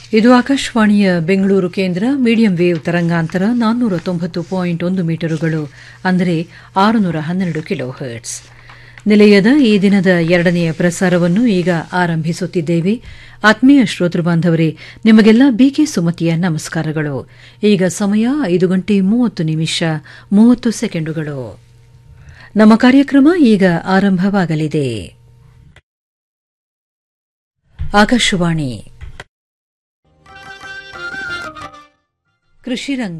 ಇದು ಆಕಾಶವಾಣಿಯ ಬೆಂಗಳೂರು ಕೇಂದ್ರ ಮೀಡಿಯಂ ವೇವ್ ತರಂಗಾಂತರ ನಾನ್ನೂರ ತೊಂಬತ್ತು ಪಾಯಿಂಟ್ ಒಂದು ಮೀಟರುಗಳು ಅಂದರೆ ಆರುನೂರ ಹನ್ನೆರಡು ಕಿಲೋ ಹರ್ಟ್ಸ್ ನಿಲಯದ ಈ ದಿನದ ಎರಡನೆಯ ಪ್ರಸಾರವನ್ನು ಈಗ ಆರಂಭಿಸುತ್ತಿದ್ದೇವೆ ಆತ್ಮೀಯ ಶ್ರೋತೃ ಬಾಂಧವರೇ ನಿಮಗೆಲ್ಲ ಬಿಕೆ ಸುಮತಿಯ ನಮಸ್ಕಾರಗಳು ಈಗ ಸಮಯ ಐದು ಗಂಟೆ ಮೂವತ್ತು ನಿಮಿಷ ಮೂವತ್ತು ಸೆಕೆಂಡುಗಳು ನಮ್ಮ ಕಾರ್ಯಕ್ರಮ ಈಗ ಆರಂಭವಾಗಲಿದೆ ಆಕಾಶವಾಣಿ ಕೃಷಿ ರಂಗ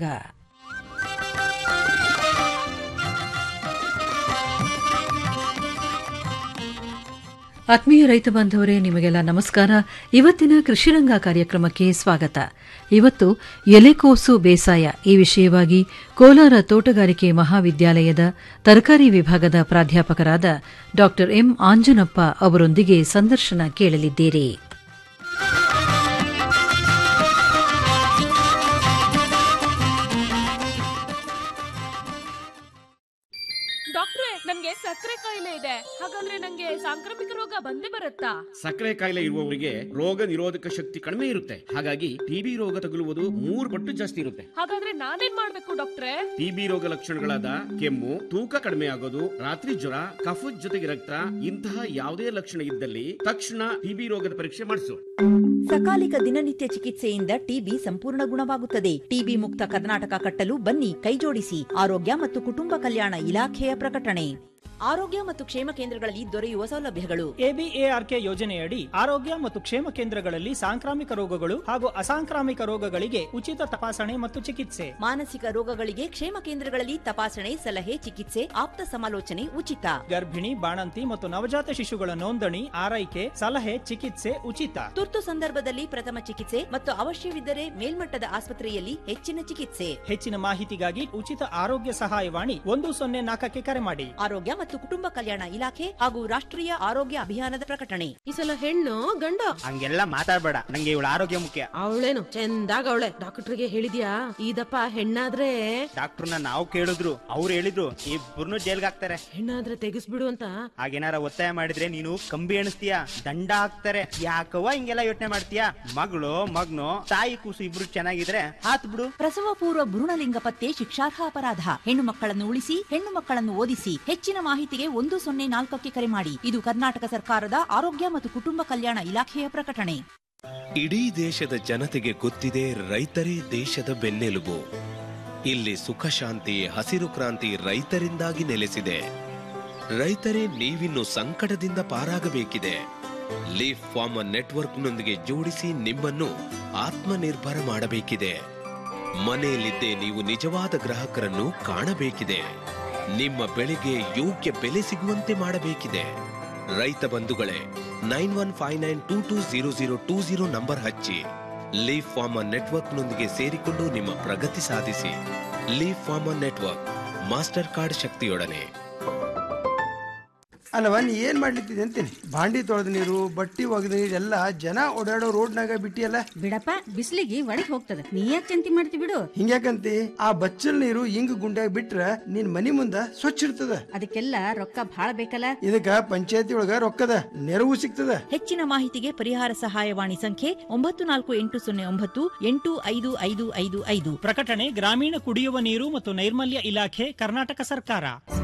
ಆತ್ಮೀಯ ರೈತ ಬಾಂಧವರೇ ನಿಮಗೆಲ್ಲ ನಮಸ್ಕಾರ ಇವತ್ತಿನ ಕೃಷಿರಂಗ ಕಾರ್ಯಕ್ರಮಕ್ಕೆ ಸ್ವಾಗತ ಇವತ್ತು ಎಲೆಕೋಸು ಬೇಸಾಯ ಈ ವಿಷಯವಾಗಿ ಕೋಲಾರ ತೋಟಗಾರಿಕೆ ಮಹಾವಿದ್ಯಾಲಯದ ತರಕಾರಿ ವಿಭಾಗದ ಪ್ರಾಧ್ಯಾಪಕರಾದ ಡಾ ಎಂ ಆಂಜನಪ್ಪ ಅವರೊಂದಿಗೆ ಸಂದರ್ಶನ ಕೇಳಲಿದ್ದೀರಿ ಡಾಕ್ಟ್ರೆ ನನ್ಗೆ ಸಕ್ಕರೆ ಕಾಯಿಲೆ ಇದೆ ಹಾಗಂದ್ರೆ ನಂಗೆ ಸಾಂಕ್ರಾಮಿಕ ರೋಗ ಬಂದೇ ಬರುತ್ತಾ ಸಕ್ಕರೆ ಕಾಯಿಲೆ ಇರುವವರಿಗೆ ರೋಗ ನಿರೋಧಕ ಶಕ್ತಿ ಕಡಿಮೆ ಇರುತ್ತೆ ಹಾಗಾಗಿ ಟಿಬಿ ರೋಗ ತಗುಲುವುದು ಮೂರು ಪಟ್ಟು ಜಾಸ್ತಿ ಇರುತ್ತೆ ಹಾಗಾದ್ರೆ ನಾನೇನ್ ಮಾಡ್ಬೇಕು ಡಾಕ್ಟ್ರೆ ಟಿಬಿ ರೋಗ ಲಕ್ಷಣಗಳಾದ ಕೆಮ್ಮು ತೂಕ ಕಡಿಮೆ ಆಗೋದು ರಾತ್ರಿ ಜ್ವರ ಕಫದ ಜೊತೆಗೆ ರಕ್ತ ಇಂತಹ ಯಾವುದೇ ಲಕ್ಷಣ ಇದ್ದಲ್ಲಿ ತಕ್ಷಣ ಟಿಬಿ ರೋಗದ ಪರೀಕ್ಷೆ ಮಾಡಿಸು ಸಕಾಲಿಕ ದಿನನಿತ್ಯ ಚಿಕಿತ್ಸೆಯಿಂದ ಟಿಬಿ ಸಂಪೂರ್ಣ ಗುಣವಾಗುತ್ತದೆ ಟಿಬಿ ಮುಕ್ತ ಕರ್ನಾಟಕ ಕಟ್ಟಲು ಬನ್ನಿ ಕೈಜೋಡಿಸಿ ಆರೋಗ್ಯ ಮತ್ತು ಕುಟುಂಬ ಕಲ್ಯಾಣ ಇಲಾಖೆಯ ಪ್ರಕಟಣೆ ಆರೋಗ್ಯ ಮತ್ತು ಕ್ಷೇಮ ಕೇಂದ್ರಗಳಲ್ಲಿ ದೊರೆಯುವ ಸೌಲಭ್ಯಗಳು ಎಬಿಎಆರ್ಕೆ ಯೋಜನೆಯಡಿ ಆರೋಗ್ಯ ಮತ್ತು ಕ್ಷೇಮ ಕೇಂದ್ರಗಳಲ್ಲಿ ಸಾಂಕ್ರಾಮಿಕ ರೋಗಗಳು ಹಾಗೂ ಅಸಾಂಕ್ರಾಮಿಕ ರೋಗಗಳಿಗೆ ಉಚಿತ ತಪಾಸಣೆ ಮತ್ತು ಚಿಕಿತ್ಸೆ ಮಾನಸಿಕ ರೋಗಗಳಿಗೆ ಕ್ಷೇಮ ಕೇಂದ್ರಗಳಲ್ಲಿ ತಪಾಸಣೆ ಸಲಹೆ ಚಿಕಿತ್ಸೆ ಆಪ್ತ ಸಮಾಲೋಚನೆ ಉಚಿತ ಗರ್ಭಿಣಿ ಬಾಣಂತಿ ಮತ್ತು ನವಜಾತ ಶಿಶುಗಳ ನೋಂದಣಿ ಆರೈಕೆ ಸಲಹೆ ಚಿಕಿತ್ಸೆ ಉಚಿತ ತುರ್ತು ಸಂದರ್ಭದಲ್ಲಿ ಪ್ರಥಮ ಚಿಕಿತ್ಸೆ ಮತ್ತು ಅವಶ್ಯವಿದ್ದರೆ ಮೇಲ್ಮಟ್ಟದ ಆಸ್ಪತ್ರೆಯಲ್ಲಿ ಹೆಚ್ಚಿನ ಚಿಕಿತ್ಸೆ ಹೆಚ್ಚಿನ ಮಾಹಿತಿಗಾಗಿ ಉಚಿತ ಆರೋಗ್ಯ ಸಹಾಯವಾಣಿ ಒಂದು ಸೊನ್ನೆ ನಾಲ್ಕಕ್ಕೆ ಕರೆ ಮಾಡಿ ಆರೋಗ್ಯ ಮತ್ತು ಕುಟುಂಬ ಕಲ್ಯಾಣ ಇಲಾಖೆ ಹಾಗೂ ರಾಷ್ಟ್ರೀಯ ಆರೋಗ್ಯ ಅಭಿಯಾನದ ಪ್ರಕಟಣೆ ಈ ಸಲ ಹೆಣ್ಣು ಗಂಡ ಹಂಗೆಲ್ಲ ಮಾತಾಡ್ಬೇಡ ನಂಗೆ ಇವಳ ಆರೋಗ್ಯ ಮುಖ್ಯ ಅವಳೇನು ಚಂದಾಗ ಅವಳೆ ಡಾಕ್ಟರ್ಗೆ ಹೇಳಿದ್ಯಾ ಇದಪ್ಪ ಹೆಣ್ಣಾದ್ರೆ ಡಾಕ್ಟರ್ನ ನಾವು ಕೇಳಿದ್ರು ಅವ್ರು ಹೇಳಿದ್ರು ಇಬ್ಬರನ್ನು ಜೈಲ್ಗೆ ಹಾಕ್ತಾರೆ ಹೆಣ್ಣಾದ್ರೆ ತೆಗಿಸ್ಬಿಡು ಅಂತ ಹಾಗೇನಾರ ಒತ್ತಾಯ ಮಾಡಿದ್ರೆ ನೀನು ಕಂಬಿ ಎಣಿಸ್ತೀಯ ದಂಡ ಹಾಕ್ತಾರೆ ಯಾಕವ್ವ ಹಿಂಗೆಲ್ಲ ಯೋಚನೆ ಮಾಡ್ತೀಯ ಮಗಳು ಮಗ್ನು ತಾಯಿ ಕೂಸು ಇಬ್ರು ಚೆನ್ನಾಗಿದ್ರೆ ಹಾತ್ ಬಿಡು ಪ್ರಸವ ಪೂರ್ವ ಭ್ರೂಣಲಿಂಗ ಪತ್ತೆ ಶಿಕ್ಷಾರ್ಹ ಅಪರಾಧ ಹೆಣ್ಣು ಮಕ್ಕಳನ್ನು ಉಳಿಸಿ ಹೆಣ್ಣು ಮಕ್ಕಳನ್ನು ಓದಿಸಿ ಹೆಚ್ಚಿನ ಮಾಹಿತಿಗೆ ಒಂದು ಸೊನ್ನೆ ನಾಲ್ಕಕ್ಕೆ ಕರೆ ಮಾಡಿ ಇದು ಕರ್ನಾಟಕ ಸರ್ಕಾರದ ಆರೋಗ್ಯ ಮತ್ತು ಕುಟುಂಬ ಕಲ್ಯಾಣ ಇಲಾಖೆಯ ಪ್ರಕಟಣೆ ಇಡೀ ದೇಶದ ಜನತೆಗೆ ಗೊತ್ತಿದೆ ರೈತರೇ ದೇಶದ ಬೆನ್ನೆಲುಬು ಇಲ್ಲಿ ಸುಖ ಶಾಂತಿ ಹಸಿರು ಕ್ರಾಂತಿ ರೈತರಿಂದಾಗಿ ನೆಲೆಸಿದೆ ರೈತರೇ ನೀವಿನ್ನು ಸಂಕಟದಿಂದ ಪಾರಾಗಬೇಕಿದೆ ಲೀಫ್ ಫಾರ್ಮರ್ ನೆಟ್ವರ್ಕ್ನೊಂದಿಗೆ ಜೋಡಿಸಿ ನಿಮ್ಮನ್ನು ಆತ್ಮನಿರ್ಭರ ಮಾಡಬೇಕಿದೆ ಮನೆಯಲ್ಲಿದ್ದೇ ನೀವು ನಿಜವಾದ ಗ್ರಾಹಕರನ್ನು ಕಾಣಬೇಕಿದೆ ನಿಮ್ಮ ಬೆಳೆಗೆ ಯೋಗ್ಯ ಬೆಲೆ ಸಿಗುವಂತೆ ಮಾಡಬೇಕಿದೆ ರೈತ ಬಂಧುಗಳೇ nine one five nine two two zero zero two zero number ಹಚ್ಚಿ ಲೀಫ್ ಫಾರ್ಮರ್ ನೆಟ್ವರ್ಕ್ನೊಂದಿಗೆ ಸೇರಿಕೊಂಡು ನಿಮ್ಮ ಪ್ರಗತಿ ಸಾಧಿಸಿ leaf farmer network master card ಶಕ್ತಿಯೊಡನೆ ಅಲ್ಲವ ನೀ ಏನ್ ಮಾಡ್ಲಿತ್ತಿದೆ ಅಂತೀನಿ ಬಾಂಡಿ ತೊಳೆದ ನೀರು ಬಟ್ಟಿ ಒಗೆದ ನೀರು ಎಲ್ಲ ಜನ ಓಡಾಡೋ ರೋಡ್ನಾಗ ಬಿಟ್ಟಿಯಲ್ಲ ಬಿಡಪ್ಪ ಬಿಸಿಲಿಗೆ ಒಳಗ್ ಹೋಗ್ತದ ನೀ ಯಾಕೆ ಚಿಂತೆ ಮಾಡ್ತಿ ಬಿಡು ಹಿಂಗ್ಯಾಕಂತಿ ಆ ಬಚ್ಚಲ್ ನೀರು ಹಿಂಗ್ ಗುಂಡ್ಯಾಗ ಬಿಟ್ರ ನಿನ್ ಮನಿ ಮುಂದ ಸ್ವಚ್ಛ ಇರ್ತದ ಅದಕ್ಕೆಲ್ಲ ರೊಕ್ಕ ಭಾಳ ಬೇಕಲ್ಲ ಇದಕ್ಕ ಪಂಚಾಯತಿ ಒಳಗ ರೊಕ್ಕದ ನೆರವು ಸಿಗ್ತದ ಹೆಚ್ಚಿನ ಮಾಹಿತಿಗೆ ಪರಿಹಾರ ಸಹಾಯವಾಣಿ ಸಂಖ್ಯೆ ಒಂಬತ್ತು ನಾಲ್ಕು ಎಂಟು ಸೊನ್ನೆ ಒಂಬತ್ತು ಎಂಟು ಐದು ಐದು ಐದು ಐದು ಪ್ರಕಟಣೆ ಗ್ರಾಮೀಣ ಕುಡಿಯುವ ನೀರು ಮತ್ತು ನೈರ್ಮಲ್ಯ ಇಲಾಖೆ ಕರ್ನಾಟಕ ಸರ್ಕಾರ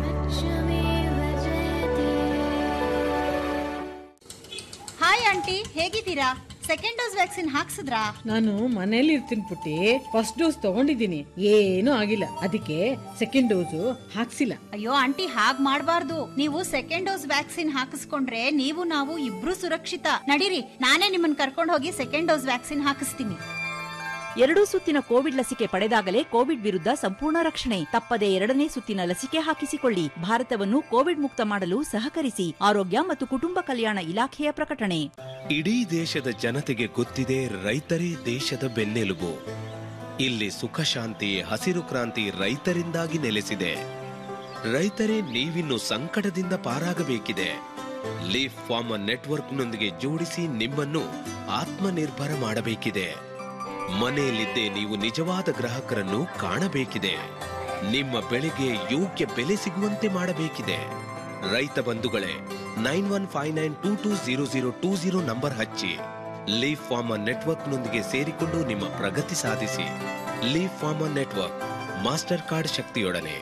ಹಾಯ್ ಆಂಟಿ ಹೇಗಿದ್ದೀರಾ ಸೆಕೆಂಡ್ ಡೋಸ್ ವ್ಯಾಕ್ಸಿನ್ ಹಾಕ್ಸಿದ್ರಾ ನಾನು ಮನೇಲಿ ಇರ್ತೀನಿ ಪುಟ್ಟಿ ಫಸ್ಟ್ ಡೋಸ್ ತಗೊಂಡಿದ್ದೀನಿ ಏನೂ ಆಗಿಲ್ಲ ಅದಕ್ಕೆ ಸೆಕೆಂಡ್ ಡೋಸು ಹಾಕ್ಸಿಲ್ಲ ಅಯ್ಯೋ ಆಂಟಿ ಹಾಗ್ ಮಾಡ್ಬಾರ್ದು ನೀವು ಸೆಕೆಂಡ್ ಡೋಸ್ ವ್ಯಾಕ್ಸಿನ್ ಹಾಕಿಸ್ಕೊಂಡ್ರೆ ನೀವು ನಾವು ಇಬ್ರು ಸುರಕ್ಷಿತ ನಡೀರಿ ನಾನೇ ನಿಮ್ಮನ್ನ ಕರ್ಕೊಂಡು ಹೋಗಿ ಸೆಕೆಂಡ್ ಡೋಸ್ ವ್ಯಾಕ್ಸಿನ್ ಹಾಕಿಸ್ತೀನಿ ಎರಡೂ ಸುತ್ತಿನ ಕೋವಿಡ್ ಲಸಿಕೆ ಪಡೆದಾಗಲೇ ಕೋವಿಡ್ ವಿರುದ್ಧ ಸಂಪೂರ್ಣ ರಕ್ಷಣೆ ತಪ್ಪದೆ ಎರಡನೇ ಸುತ್ತಿನ ಲಸಿಕೆ ಹಾಕಿಸಿಕೊಳ್ಳಿ ಭಾರತವನ್ನು ಕೋವಿಡ್ ಮುಕ್ತ ಮಾಡಲು ಸಹಕರಿಸಿ ಆರೋಗ್ಯ ಮತ್ತು ಕುಟುಂಬ ಕಲ್ಯಾಣ ಇಲಾಖೆಯ ಪ್ರಕಟಣೆ ಇಡೀ ದೇಶದ ಜನತೆಗೆ ಗೊತ್ತಿದೆ ರೈತರೇ ದೇಶದ ಬೆನ್ನೆಲುಬು ಇಲ್ಲಿ ಸುಖ ಶಾಂತಿ ಹಸಿರು ಕ್ರಾಂತಿ ರೈತರಿಂದಾಗಿ ನೆಲೆಸಿದೆ ರೈತರೇ ನೀವಿನ್ನು ಸಂಕಟದಿಂದ ಪಾರಾಗಬೇಕಿದೆ ಲೀಫ್ ಫಾರ್ಮರ್ ನೆಟ್ವರ್ಕ್ನೊಂದಿಗೆ ಜೋಡಿಸಿ ನಿಮ್ಮನ್ನು ಆತ್ಮನಿರ್ಭರ ಮಾಡಬೇಕಿದೆ ಮನೆಯಲ್ಲಿದ್ದೇ ನೀವು ನಿಜವಾದ ಗ್ರಾಹಕರನ್ನು ಕಾಣಬೇಕಿದೆ ನಿಮ್ಮ ಬೆಳೆಗೆ ಯೋಗ್ಯ ಬೆಲೆ ಸಿಗುವಂತೆ ಮಾಡಬೇಕಿದೆ ರೈತ ಬಂಧುಗಳೇ nine one five nine two two zero zero two zero number ಹಚ್ಚಿ ಲೀಫ್ ಫಾರ್ಮರ್ ನೆಟ್ವರ್ಕ್ನೊಂದಿಗೆ ಸೇರಿಕೊಂಡು ನಿಮ್ಮ ಪ್ರಗತಿ ಸಾಧಿಸಿ leaf farmer network master card ಶಕ್ತಿಯೊಡನೆ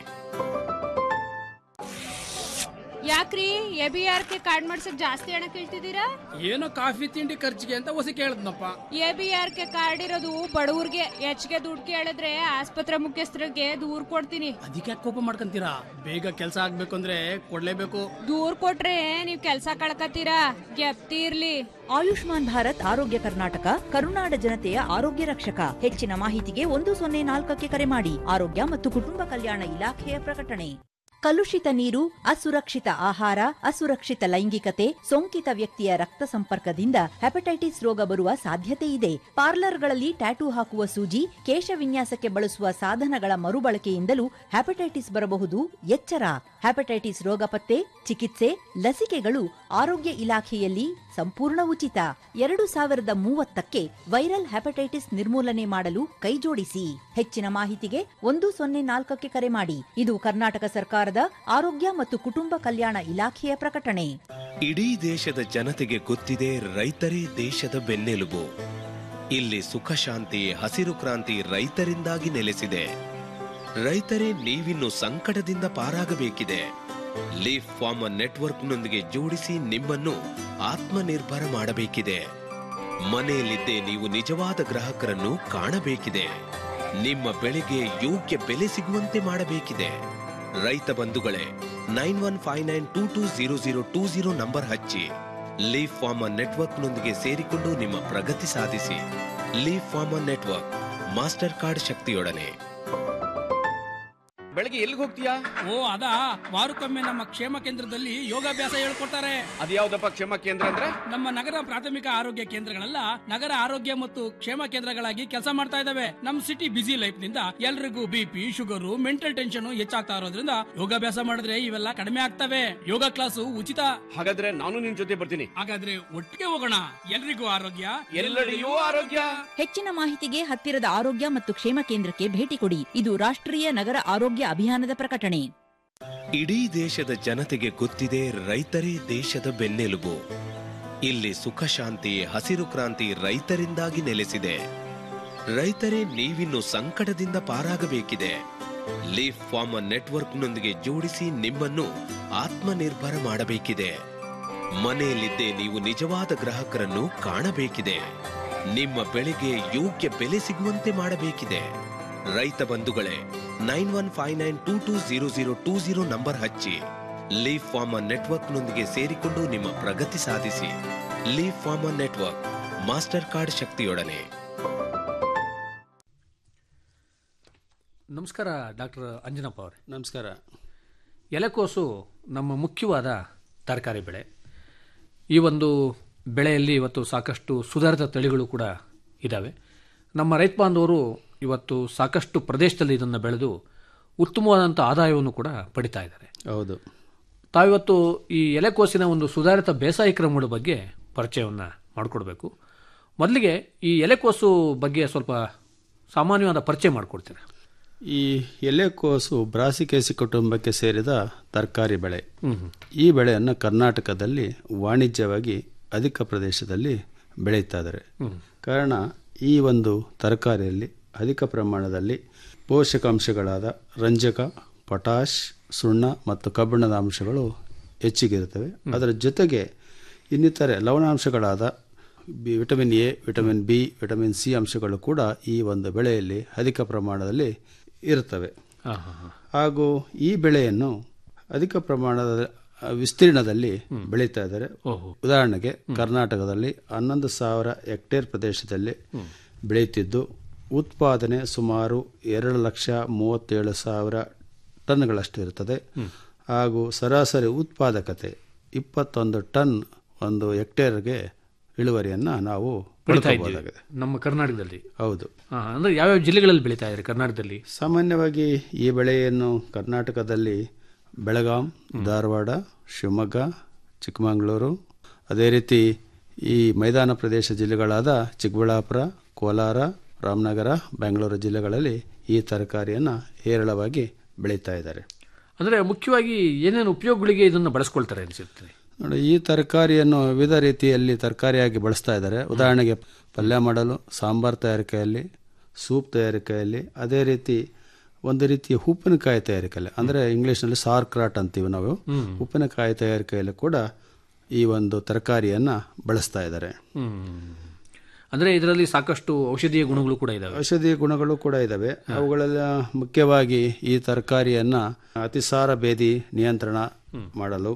ಯಾಕ್ರಿ A B R K card ಮಾಡ್ಸಕ್ ಜಾಸ್ತಿ ಹಣ ಕೇಳ್ತಿದ್ದೀರಾ ಏನೋ ಕಾಫಿ ತಿಂಡಿ ಖರ್ಚಿಗೆ ಅಂತ ಹೊಸ ಕೇಳದ್ನಪ್ಪ A B R K card ಇರೋದು ಬಡವ್ರಿಗೆ ಹೆಚ್ಚಿಗೆ ದುಡ್ಡು ಕೇಳಿದ್ರೆ ಆಸ್ಪತ್ರೆ ಮುಖ್ಯಸ್ಥರಿಗೆ ದೂರ್ ಕೊಡ್ತೀನಿ ಅದಕ್ಕೆ ಕೋಪ ಮಾಡ್ಕೊಂತೀರಾ ಬೇಗ ಕೆಲಸ ಆಗ್ಬೇಕು ಅಂದ್ರೆ ಕೊಡ್ಲೇಬೇಕು ದೂರ್ ಕೊಟ್ರೆ ನೀವ್ ಕೆಲ್ಸ ಕಳ್ಕತ್ತೀರಾ ಗೆಪ್ತಿ ಇರ್ಲಿ ಆಯುಷ್ಮಾನ್ ಭಾರತ್ ಆರೋಗ್ಯ ಕರ್ನಾಟಕ ಕರುನಾಡ ಜನತೆಯ ಆರೋಗ್ಯ ರಕ್ಷಕ ಹೆಚ್ಚಿನ ಮಾಹಿತಿಗೆ ಒಂದು ಸೊನ್ನೆ ನಾಲ್ಕಕ್ಕೆ ಕರೆ ಮಾಡಿ ಆರೋಗ್ಯ ಮತ್ತು ಕುಟುಂಬ ಕಲ್ಯಾಣ ಇಲಾಖೆಯ ಪ್ರಕಟಣೆ ಕಲುಷಿತ ನೀರು ಅಸುರಕ್ಷಿತ ಆಹಾರ ಅಸುರಕ್ಷಿತ ಲೈಂಗಿಕತೆ ಸೋಂಕಿತ ವ್ಯಕ್ತಿಯ ರಕ್ತ ಸಂಪರ್ಕದಿಂದ ಹೆಪಟೈಟಿಸ್ ರೋಗ ಬರುವ ಸಾಧ್ಯತೆ ಇದೆ ಪಾರ್ಲರ್ಗಳಲ್ಲಿ ಟ್ಯಾಟೂ ಹಾಕುವ ಸೂಜಿ ಕೇಶ ವಿನ್ಯಾಸಕ್ಕೆ ಬಳಸುವ ಸಾಧನಗಳ ಮರುಬಳಕೆಯಿಂದಲೂ ಹೆಪಟೈಟಿಸ್ ಬರಬಹುದು ಎಚ್ಚರ ಹೆಪಟೈಟಿಸ್ ರೋಗ ಪತ್ತೆ ಚಿಕಿತ್ಸೆ ಲಸಿಕೆಗಳು ಆರೋಗ್ಯ ಇಲಾಖೆಯಲ್ಲಿ ಸಂಪೂರ್ಣ ಉಚಿತ ಎರಡು ಸಾವಿರದ ಮೂವತ್ತಕ್ಕೆ ವೈರಲ್ ಹೆಪಟೈಟಿಸ್ ನಿರ್ಮೂಲನೆ ಮಾಡಲು ಕೈಜೋಡಿಸಿ ಹೆಚ್ಚಿನ ಮಾಹಿತಿಗೆ ಒಂದು ಸೊನ್ನೆ ನಾಲ್ಕಕ್ಕೆ ಕರೆ ಮಾಡಿ ಇದು ಕರ್ನಾಟಕ ಸರ್ಕಾರದ ಆರೋಗ್ಯ ಮತ್ತು ಕುಟುಂಬ ಕಲ್ಯಾಣ ಇಲಾಖೆಯ ಪ್ರಕಟಣೆ ಇಡೀ ದೇಶದ ಜನತೆಗೆ ಗೊತ್ತಿದೆ ರೈತರೇ ದೇಶದ ಬೆನ್ನೆಲುಬು ಇಲ್ಲಿ ಸುಖ ಶಾಂತಿ ಹಸಿರು ಕ್ರಾಂತಿ ರೈತರಿಂದಾಗಿ ನೆಲೆಸಿದೆ ರೈತರೇ ನೀವಿನ್ನು ಸಂಕಟದಿಂದ ಪಾರಾಗಬೇಕಿದೆ ಲೀಫ್ ಫಾರ್ಮರ್ ನೆಟ್ವರ್ಕ್ನೊಂದಿಗೆ ಜೋಡಿಸಿ ನಿಮ್ಮನ್ನು ಆತ್ಮನಿರ್ಭರ ಮಾಡಬೇಕಿದೆ ಮನೆಯಲ್ಲಿದ್ದೇ ನೀವು ನಿಜವಾದ ಗ್ರಾಹಕರನ್ನು ಕಾಣಬೇಕಿದೆ ನಿಮ್ಮ ಬೆಳೆಗೆ ಯೋಗ್ಯ ಬೆಲೆ ಸಿಗುವಂತೆ ಮಾಡಬೇಕಿದೆ ರೈತ ಬಂಧುಗಳೇ nine one five nine two two zero zero two zero number ಹಚ್ಚಿ ಲೀಫ್ ಫಾರ್ಮರ್ ನೆಟ್ವರ್ಕ್ನೊಂದಿಗೆ ಸೇರಿಕೊಂಡು ನಿಮ್ಮ ಪ್ರಗತಿ ಸಾಧಿಸಿ leaf farmer network master card ಶಕ್ತಿಯೊಡನೆ ಬೆಳಗ್ಗೆ ಎಲ್ಲಿಗೆ ಹೋಗ್ತೀಯಾ ಓ ಅದಾ ವಾರಕ್ಕೊಮ್ಮೆ ನಮ್ಮ ಕ್ಷೇಮ ಕೇಂದ್ರದಲ್ಲಿ ಯೋಗಾಭ್ಯಾಸ ಹೇಳ್ಕೊಡ್ತಾರೆ ಅದ್ಯಾವ್ದಪ್ಪ ಕ್ಷೇಮ ಕೇಂದ್ರ ಅಂದ್ರೆ ನಮ್ಮ ನಗರ ಪ್ರಾಥಮಿಕ ಆರೋಗ್ಯ ಕೇಂದ್ರಗಳೆಲ್ಲ ನಗರ ಆರೋಗ್ಯ ಮತ್ತು ಕ್ಷೇಮ ಕೇಂದ್ರಗಳಾಗಿ ಕೆಲಸ ಮಾಡ್ತಾ ಇದಾವೆ ನಮ್ ಸಿಟಿ ಬಿಸಿ ಲೈಫ್ ನಿಂದ ಎಲ್ರಿಗೂ ಬಿಪಿ ಶುಗರು ಮೆಂಟಲ್ ಟೆನ್ಷನ್ ಹೆಚ್ಚಾಗ್ತಾ ಇರೋದ್ರಿಂದ ಯೋಗಾಭ್ಯಾಸ ಮಾಡಿದ್ರೆ ಇವೆಲ್ಲ ಕಡಿಮೆ ಆಗ್ತವೆ ಯೋಗ ಕ್ಲಾಸು ಉಚಿತ ಹಾಗಾದ್ರೆ ನಾನು ನಿನ್ ಜೊತೆ ಬರ್ತೀನಿ ಹಾಗಾದ್ರೆ ಒಟ್ಟಿಗೆ ಹೋಗೋಣ ಎಲ್ರಿಗೂ ಆರೋಗ್ಯ ಎಲ್ಲೆಡೆಯೂ ಆರೋಗ್ಯ ಹೆಚ್ಚಿನ ಮಾಹಿತಿಗೆ ಹತ್ತಿರದ ಆರೋಗ್ಯ ಮತ್ತು ಕ್ಷೇಮ ಕೇಂದ್ರಕ್ಕೆ ಭೇಟಿ ಕೊಡಿ ಇದು ರಾಷ್ಟ್ರೀಯ ನಗರ ಆರೋಗ್ಯ ಅಭಿಯಾನದ ಪ್ರಕಟಣೆ ಇಡೀ ದೇಶದ ಜನತೆಗೆ ಗೊತ್ತಿದೆ ರೈತರೇ ದೇಶದ ಬೆನ್ನೆಲುಬು ಇಲ್ಲಿ ಸುಖ ಶಾಂತಿ ಹಸಿರು ಕ್ರಾಂತಿ ರೈತರಿಂದಾಗಿ ನೆಲೆಸಿದೆ ರೈತರೇ ನೀವಿನ್ನು ಸಂಕಟದಿಂದ ಪಾರಾಗಬೇಕಿದೆ ಲೀಫ್ ಫಾರ್ಮರ್ ನೆಟ್ವರ್ಕ್ನೊಂದಿಗೆ ಜೋಡಿಸಿ ನಿಮ್ಮನ್ನು ಆತ್ಮನಿರ್ಭರ ಮಾಡಬೇಕಿದೆ ಮನೆಯಲ್ಲಿದ್ದೇ ನೀವು ನಿಜವಾದ ಗ್ರಾಹಕರನ್ನು ಕಾಣಬೇಕಿದೆ ನಿಮ್ಮ ಬೆಳೆಗೆ ಯೋಗ್ಯ ಬೆಲೆ ಸಿಗುವಂತೆ ಮಾಡಬೇಕಿದೆ ರೈತ ಬಂಧುಗಳೇ nine one five nine two two zero zero two zero number ಹಚ್ಚಿ ಲೀಫ್ ಫಾರ್ಮರ್ ನೆಟ್ವರ್ಕ್ನೊಂದಿಗೆ ಸೇರಿಕೊಂಡು ನಿಮ್ಮ ಪ್ರಗತಿ ಸಾಧಿಸಿ leaf farmer network master card ಶಕ್ತಿಯೊಡನೆ ನಮಸ್ಕಾರ ಡಾಕ್ಟರ್ ಅಂಜನಪ್ಪ ಅವರೇ ನಮಸ್ಕಾರ ಎಲೆಕೋಸು ನಮ್ಮ ಮುಖ್ಯವಾದ ತರಕಾರಿ ಬೆಳೆ ಈ ಒಂದು ಬೆಳೆಯಲ್ಲಿ ಇವತ್ತು ಸಾಕಷ್ಟು ಸುಧಾರಿತ ತಳಿಗಳು ಕೂಡ ಇದ್ದಾವೆ ನಮ್ಮ ರೈತ ಬಾಂಧವರು ಇವತ್ತು ಸಾಕಷ್ಟು ಪ್ರದೇಶದಲ್ಲಿ ಇದನ್ನು ಬೆಳೆದು ಉತ್ತಮವಾದಂಥ ಆದಾಯವನ್ನು ಕೂಡ ಪಡಿತಾ ಇದ್ದಾರೆ ಹೌದು ತಾವಿವತ್ತು ಈ ಎಲೆಕೋಸಿನ ಒಂದು ಸುಧಾರಿತ ಬೇಸಾಯ ಕ್ರಮಗಳ ಬಗ್ಗೆ ಪರಿಚಯವನ್ನು ಮಾಡಿಕೊಡ್ಬೇಕು ಮೊದಲಿಗೆ ಈ ಎಲೆಕೋಸು ಬಗ್ಗೆ ಸ್ವಲ್ಪ ಸಾಮಾನ್ಯವಾದ ಪರಿಚಯ ಮಾಡಿಕೊಡ್ತೀರಾ ಈ ಎಲೆಕೋಸು ಬ್ರಾಸಿಕೇಸಿ ಕುಟುಂಬಕ್ಕೆ ಸೇರಿದ ತರಕಾರಿ ಬೆಳೆ ಹ್ಮ್. ಈ ಬೆಳೆಯನ್ನು ಕರ್ನಾಟಕದಲ್ಲಿ ವಾಣಿಜ್ಯವಾಗಿ ಅಧಿಕ ಪ್ರದೇಶದಲ್ಲಿ ಬೆಳೀತಾ ಇದ್ದಾರೆ ಹ್ಮ್. ಕಾರಣ ಈ ಒಂದು ತರಕಾರಿಯಲ್ಲಿ ಅಧಿಕ ಪ್ರಮಾಣದಲ್ಲಿ ಪೋಷಕಾಂಶಗಳಾದ ರಂಜಕ ಪೊಟಾಷ್ ಸುಣ್ಣ ಮತ್ತು ಕಬ್ಬಿಣದ ಅಂಶಗಳು ಹೆಚ್ಚಿಗಿರುತ್ತವೆ ಅದರ ಜೊತೆಗೆ ಇನ್ನಿತರೆ ಲವಣಾಂಶಗಳಾದ B vitamin A vitamin B vitamin C ಅಂಶಗಳು ಕೂಡ ಈ ಒಂದು ಬೆಳೆಯಲ್ಲಿ ಅಧಿಕ ಪ್ರಮಾಣದಲ್ಲಿ ಇರುತ್ತವೆ ಹಾ, ಹಾ, ಹಾ. ಹಾಗೂ ಈ ಬೆಳೆಯನ್ನು ಅಧಿಕ ಪ್ರಮಾಣದ ಆ, ವಿಸ್ತೀರ್ಣದಲ್ಲಿ ಬೆಳೀತಾ ಇದ್ದಾರೆ ಉದಾಹರಣೆಗೆ ಕರ್ನಾಟಕದಲ್ಲಿ ಹನ್ನೊಂದು ಸಾವಿರ ಹೆಕ್ಟೇರ್ ಪ್ರದೇಶದಲ್ಲಿ ಬೆಳೆಯುತ್ತಿದ್ದು ಉತ್ಪಾದನೆ ಸುಮಾರು ಎರಡು ಲಕ್ಷ ಮೂವತ್ತೇಳು ಸಾವಿರ ಟನ್ಗಳಷ್ಟು ಇರುತ್ತದೆ ಹಾಗೂ ಸರಾಸರಿ ಉತ್ಪಾದಕತೆ ಇಪ್ಪತ್ತೊಂದು ಟನ್ ಒಂದು ಹೆಕ್ಟೇರ್ಗೆ ಇಳುವರಿಯನ್ನು ನಾವು ಬೆಳೀತಾ ಇದ್ದೀವಿ ಪಡ್ಕೋಬಹುದಾಗಿದೆ ನಮ್ಮ ಕರ್ನಾಟಕದಲ್ಲಿ ಹೌದು ಹಾ, ಅಂದ್ರೆ ಯಾವ್ಯಾವ ಜಿಲ್ಲೆಗಳಲ್ಲಿ ಬೆಳೀತಾ ಇದ್ದಾರೆ ಕರ್ನಾಟಕದಲ್ಲಿ ಸಾಮಾನ್ಯವಾಗಿ ಈ ಬೆಳೆಯನ್ನು ಕರ್ನಾಟಕದಲ್ಲಿ ಬೆಳಗಾಂ ಧಾರವಾಡ ಶಿವಮೊಗ್ಗ ಚಿಕ್ಕಮಗಳೂರು ಅದೇ ರೀತಿ ಈ ಮೈದಾನ ಪ್ರದೇಶ ಜಿಲ್ಲೆಗಳಾದ ಚಿಕ್ಕಬಳ್ಳಾಪುರ ಕೋಲಾರ ರಾಮನಗರ ಬೆಂಗಳೂರು ಜಿಲ್ಲೆಗಳಲ್ಲಿ ಈ ತರಕಾರಿಯನ್ನು ಹೇರಳವಾಗಿ ಬೆಳೀತಾ ಇದ್ದಾರೆ ಅಂದ್ರೆ ಮುಖ್ಯವಾಗಿ ಏನೇನು ಉಪಯೋಗಗಳಿಗೆ ಇದನ್ನು ಬಳಸ್ಕೊಳ್ತಾರೆ ಅನಿಸುತ್ತೆ ನೋಡಿ ಈ ತರಕಾರಿಯನ್ನು ವಿವಿಧ ರೀತಿಯಲ್ಲಿ ತರಕಾರಿಯಾಗಿ ಬಳಸ್ತಾ ಇದ್ದಾರೆ ಉದಾಹರಣೆಗೆ ಪಲ್ಯ ಮಾಡಲು ಸಾಂಬಾರ್ ತಯಾರಿಕೆಯಲ್ಲಿ ಸೂಪ್ ತಯಾರಿಕೆಯಲ್ಲಿ ಅದೇ ರೀತಿ ಒಂದು ರೀತಿಯ ಉಪ್ಪಿನಕಾಯಿ ತಯಾರಿಕೆಯಲ್ಲಿ ಅಂದರೆ ಇಂಗ್ಲೀಷ್ನಲ್ಲಿ ಸಾರ್ ಕ್ರಾಟ್ ಅಂತೀವಿ ನಾವು ಹ್ಮ್. ಉಪ್ಪಿನಕಾಯಿ ತಯಾರಿಕೆಯಲ್ಲಿ ಕೂಡ ಈ ಒಂದು ತರಕಾರಿಯನ್ನು ಬಳಸ್ತಾ ಇದ್ದಾರೆ ಅಂದ್ರೆ ಇದರಲ್ಲಿ ಸಾಕಷ್ಟು ಔಷಧೀಯ ಗುಣಗಳು ಕೂಡ ಇದಾವೆ ಔಷಧಿ ಗುಣಗಳು ಕೂಡ ಇದ್ದಾವೆ ಅವುಗಳೆಲ್ಲ ಮುಖ್ಯವಾಗಿ ಈ ತರಕಾರಿಯನ್ನ ಅತಿಸಾರ ಭೇದಿ ನಿಯಂತ್ರಣ ಮಾಡಲು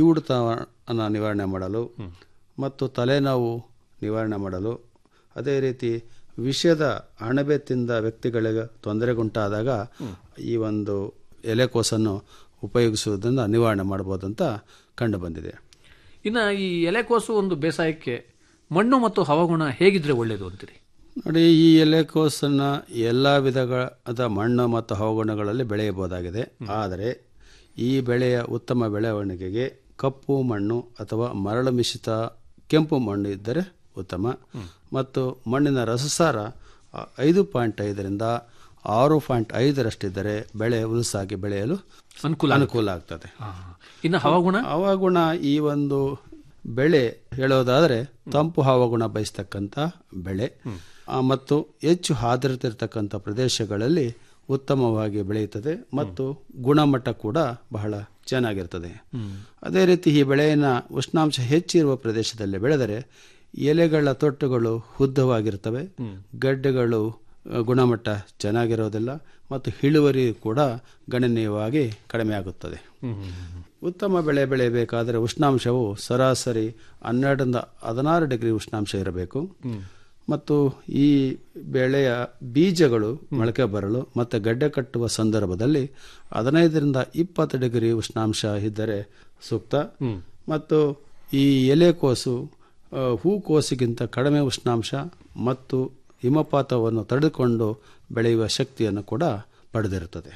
ಕಿವುಡುತನ ನಿವಾರಣೆ ಮಾಡಲು ಮತ್ತು ತಲೆನೋವು ನಿವಾರಣೆ ಮಾಡಲು ಅದೇ ರೀತಿ ವಿಷದ ಅಣಬೆ ತಿಂದ ವ್ಯಕ್ತಿಗಳಿಗೆ ತೊಂದರೆಗುಂಟಾದಾಗ ಈ ಒಂದು ಎಲೆಕೋಸನ್ನು ಉಪಯೋಗಿಸುವುದರಿಂದ ನಿವಾರಣೆ ಮಾಡಬಹುದಂತ ಕಂಡು ಬಂದಿದೆ ಇನ್ನು ಈ ಎಲೆಕೋಸು ಒಂದು ಬೇಸಾಯಕ್ಕೆ ಮಣ್ಣು ಮತ್ತು ಹವಾಗುಣ ಹೇಗಿದ್ರೆ ಒಳ್ಳೆಯದು ಅಂತೀರಿ ನೋಡಿ ಈ ಎಲೆಕೋಸನ್ನು ಎಲ್ಲ ವಿಧಗಳಾದ ಮಣ್ಣು ಮತ್ತು ಹವಾಗುಣಗಳಲ್ಲಿ ಬೆಳೆಯಬಹುದಾಗಿದೆ ಆದರೆ ಈ ಬೆಳೆಯ ಉತ್ತಮ ಬೆಳವಣಿಗೆಗೆ ಕಪ್ಪು ಮಣ್ಣು ಅಥವಾ ಮರಳು ಮಿಶ್ರಿತ ಕೆಂಪು ಮಣ್ಣು ಇದ್ದರೆ ಉತ್ತಮ ಮತ್ತು ಮಣ್ಣಿನ ರಸಸಾರ ಆ, ಐದು ಪಾಯಿಂಟ್ ಐದರಿಂದ ಆರು ಪಾಯಿಂಟ್ ಐದರಷ್ಟಿದ್ದರೆ ಬೆಳೆ ಉಲಸಾಗಿ ಬೆಳೆಯಲು ಅನುಕೂಲ ಅನುಕೂಲ ಆಗ್ತದೆ ಇನ್ನು ಹವಾಗುಣ ಹವಾಗುಣ ಈ ಒಂದು ಬೆಳೆ ಹೇಳೋದಾದರೆ ತಂಪು ಹವಾಗುಣ ಬಯಸ್ತಕ್ಕಂಥ ಬೆಳೆ ಆ, ಮತ್ತು ಹೆಚ್ಚು ಆರ್ದ್ರತೆ ಇರತಕ್ಕಂಥ ಪ್ರದೇಶಗಳಲ್ಲಿ ಉತ್ತಮವಾಗಿ ಬೆಳೆಯುತ್ತದೆ ಮತ್ತು ಗುಣಮಟ್ಟ ಕೂಡ ಬಹಳ ಚೆನ್ನಾಗಿರ್ತದೆ ಅದೇ ರೀತಿ ಈ ಬೆಳೆಯನ್ನು ಉಷ್ಣಾಂಶ ಹೆಚ್ಚಿರುವ ಪ್ರದೇಶದಲ್ಲಿ ಬೆಳೆದರೆ ಎಲೆಗಳ ತೊಟ್ಟುಗಳು ಉದ್ದವಾಗಿರ್ತವೆ ಗಡ್ಡೆಗಳು ಆ, ಗುಣಮಟ್ಟ ಚೆನ್ನಾಗಿರೋದಿಲ್ಲ ಮತ್ತು ಇಳುವರಿ ಕೂಡ ಗಣನೀಯವಾಗಿ ಕಡಿಮೆ ಆಗುತ್ತದೆ ಉತ್ತಮ ಬೆಳೆ ಬೆಳೆಯಬೇಕಾದರೆ ಉಷ್ಣಾಂಶವು ಸರಾಸರಿ ಹನ್ನೆರಡರಿಂದ ಹದಿನಾರು ಡಿಗ್ರಿ ಉಷ್ಣಾಂಶ ಇರಬೇಕು ಮತ್ತು ಈ ಬೆಳೆಯ ಬೀಜಗಳು ಮೊಳಕೆ ಬರಲು ಮತ್ತು ಗಡ್ಡೆ ಕಟ್ಟುವ ಸಂದರ್ಭದಲ್ಲಿ ಹದಿನೈದರಿಂದ ಇಪ್ಪತ್ತು ಡಿಗ್ರಿ ಉಷ್ಣಾಂಶ ಇದ್ದರೆ ಸೂಕ್ತ ಮತ್ತು ಈ ಎಲೆಕೋಸು ಆ, ಹೂಕೋಸಿಗಿಂತ ಕಡಿಮೆ ಉಷ್ಣಾಂಶ ಮತ್ತು ಹಿಮಪಾತವನ್ನು ತಡೆದುಕೊಂಡು ಬೆಳೆಯುವ ಶಕ್ತಿಯನ್ನು ಕೂಡ ಪಡೆದಿರುತ್ತದೆ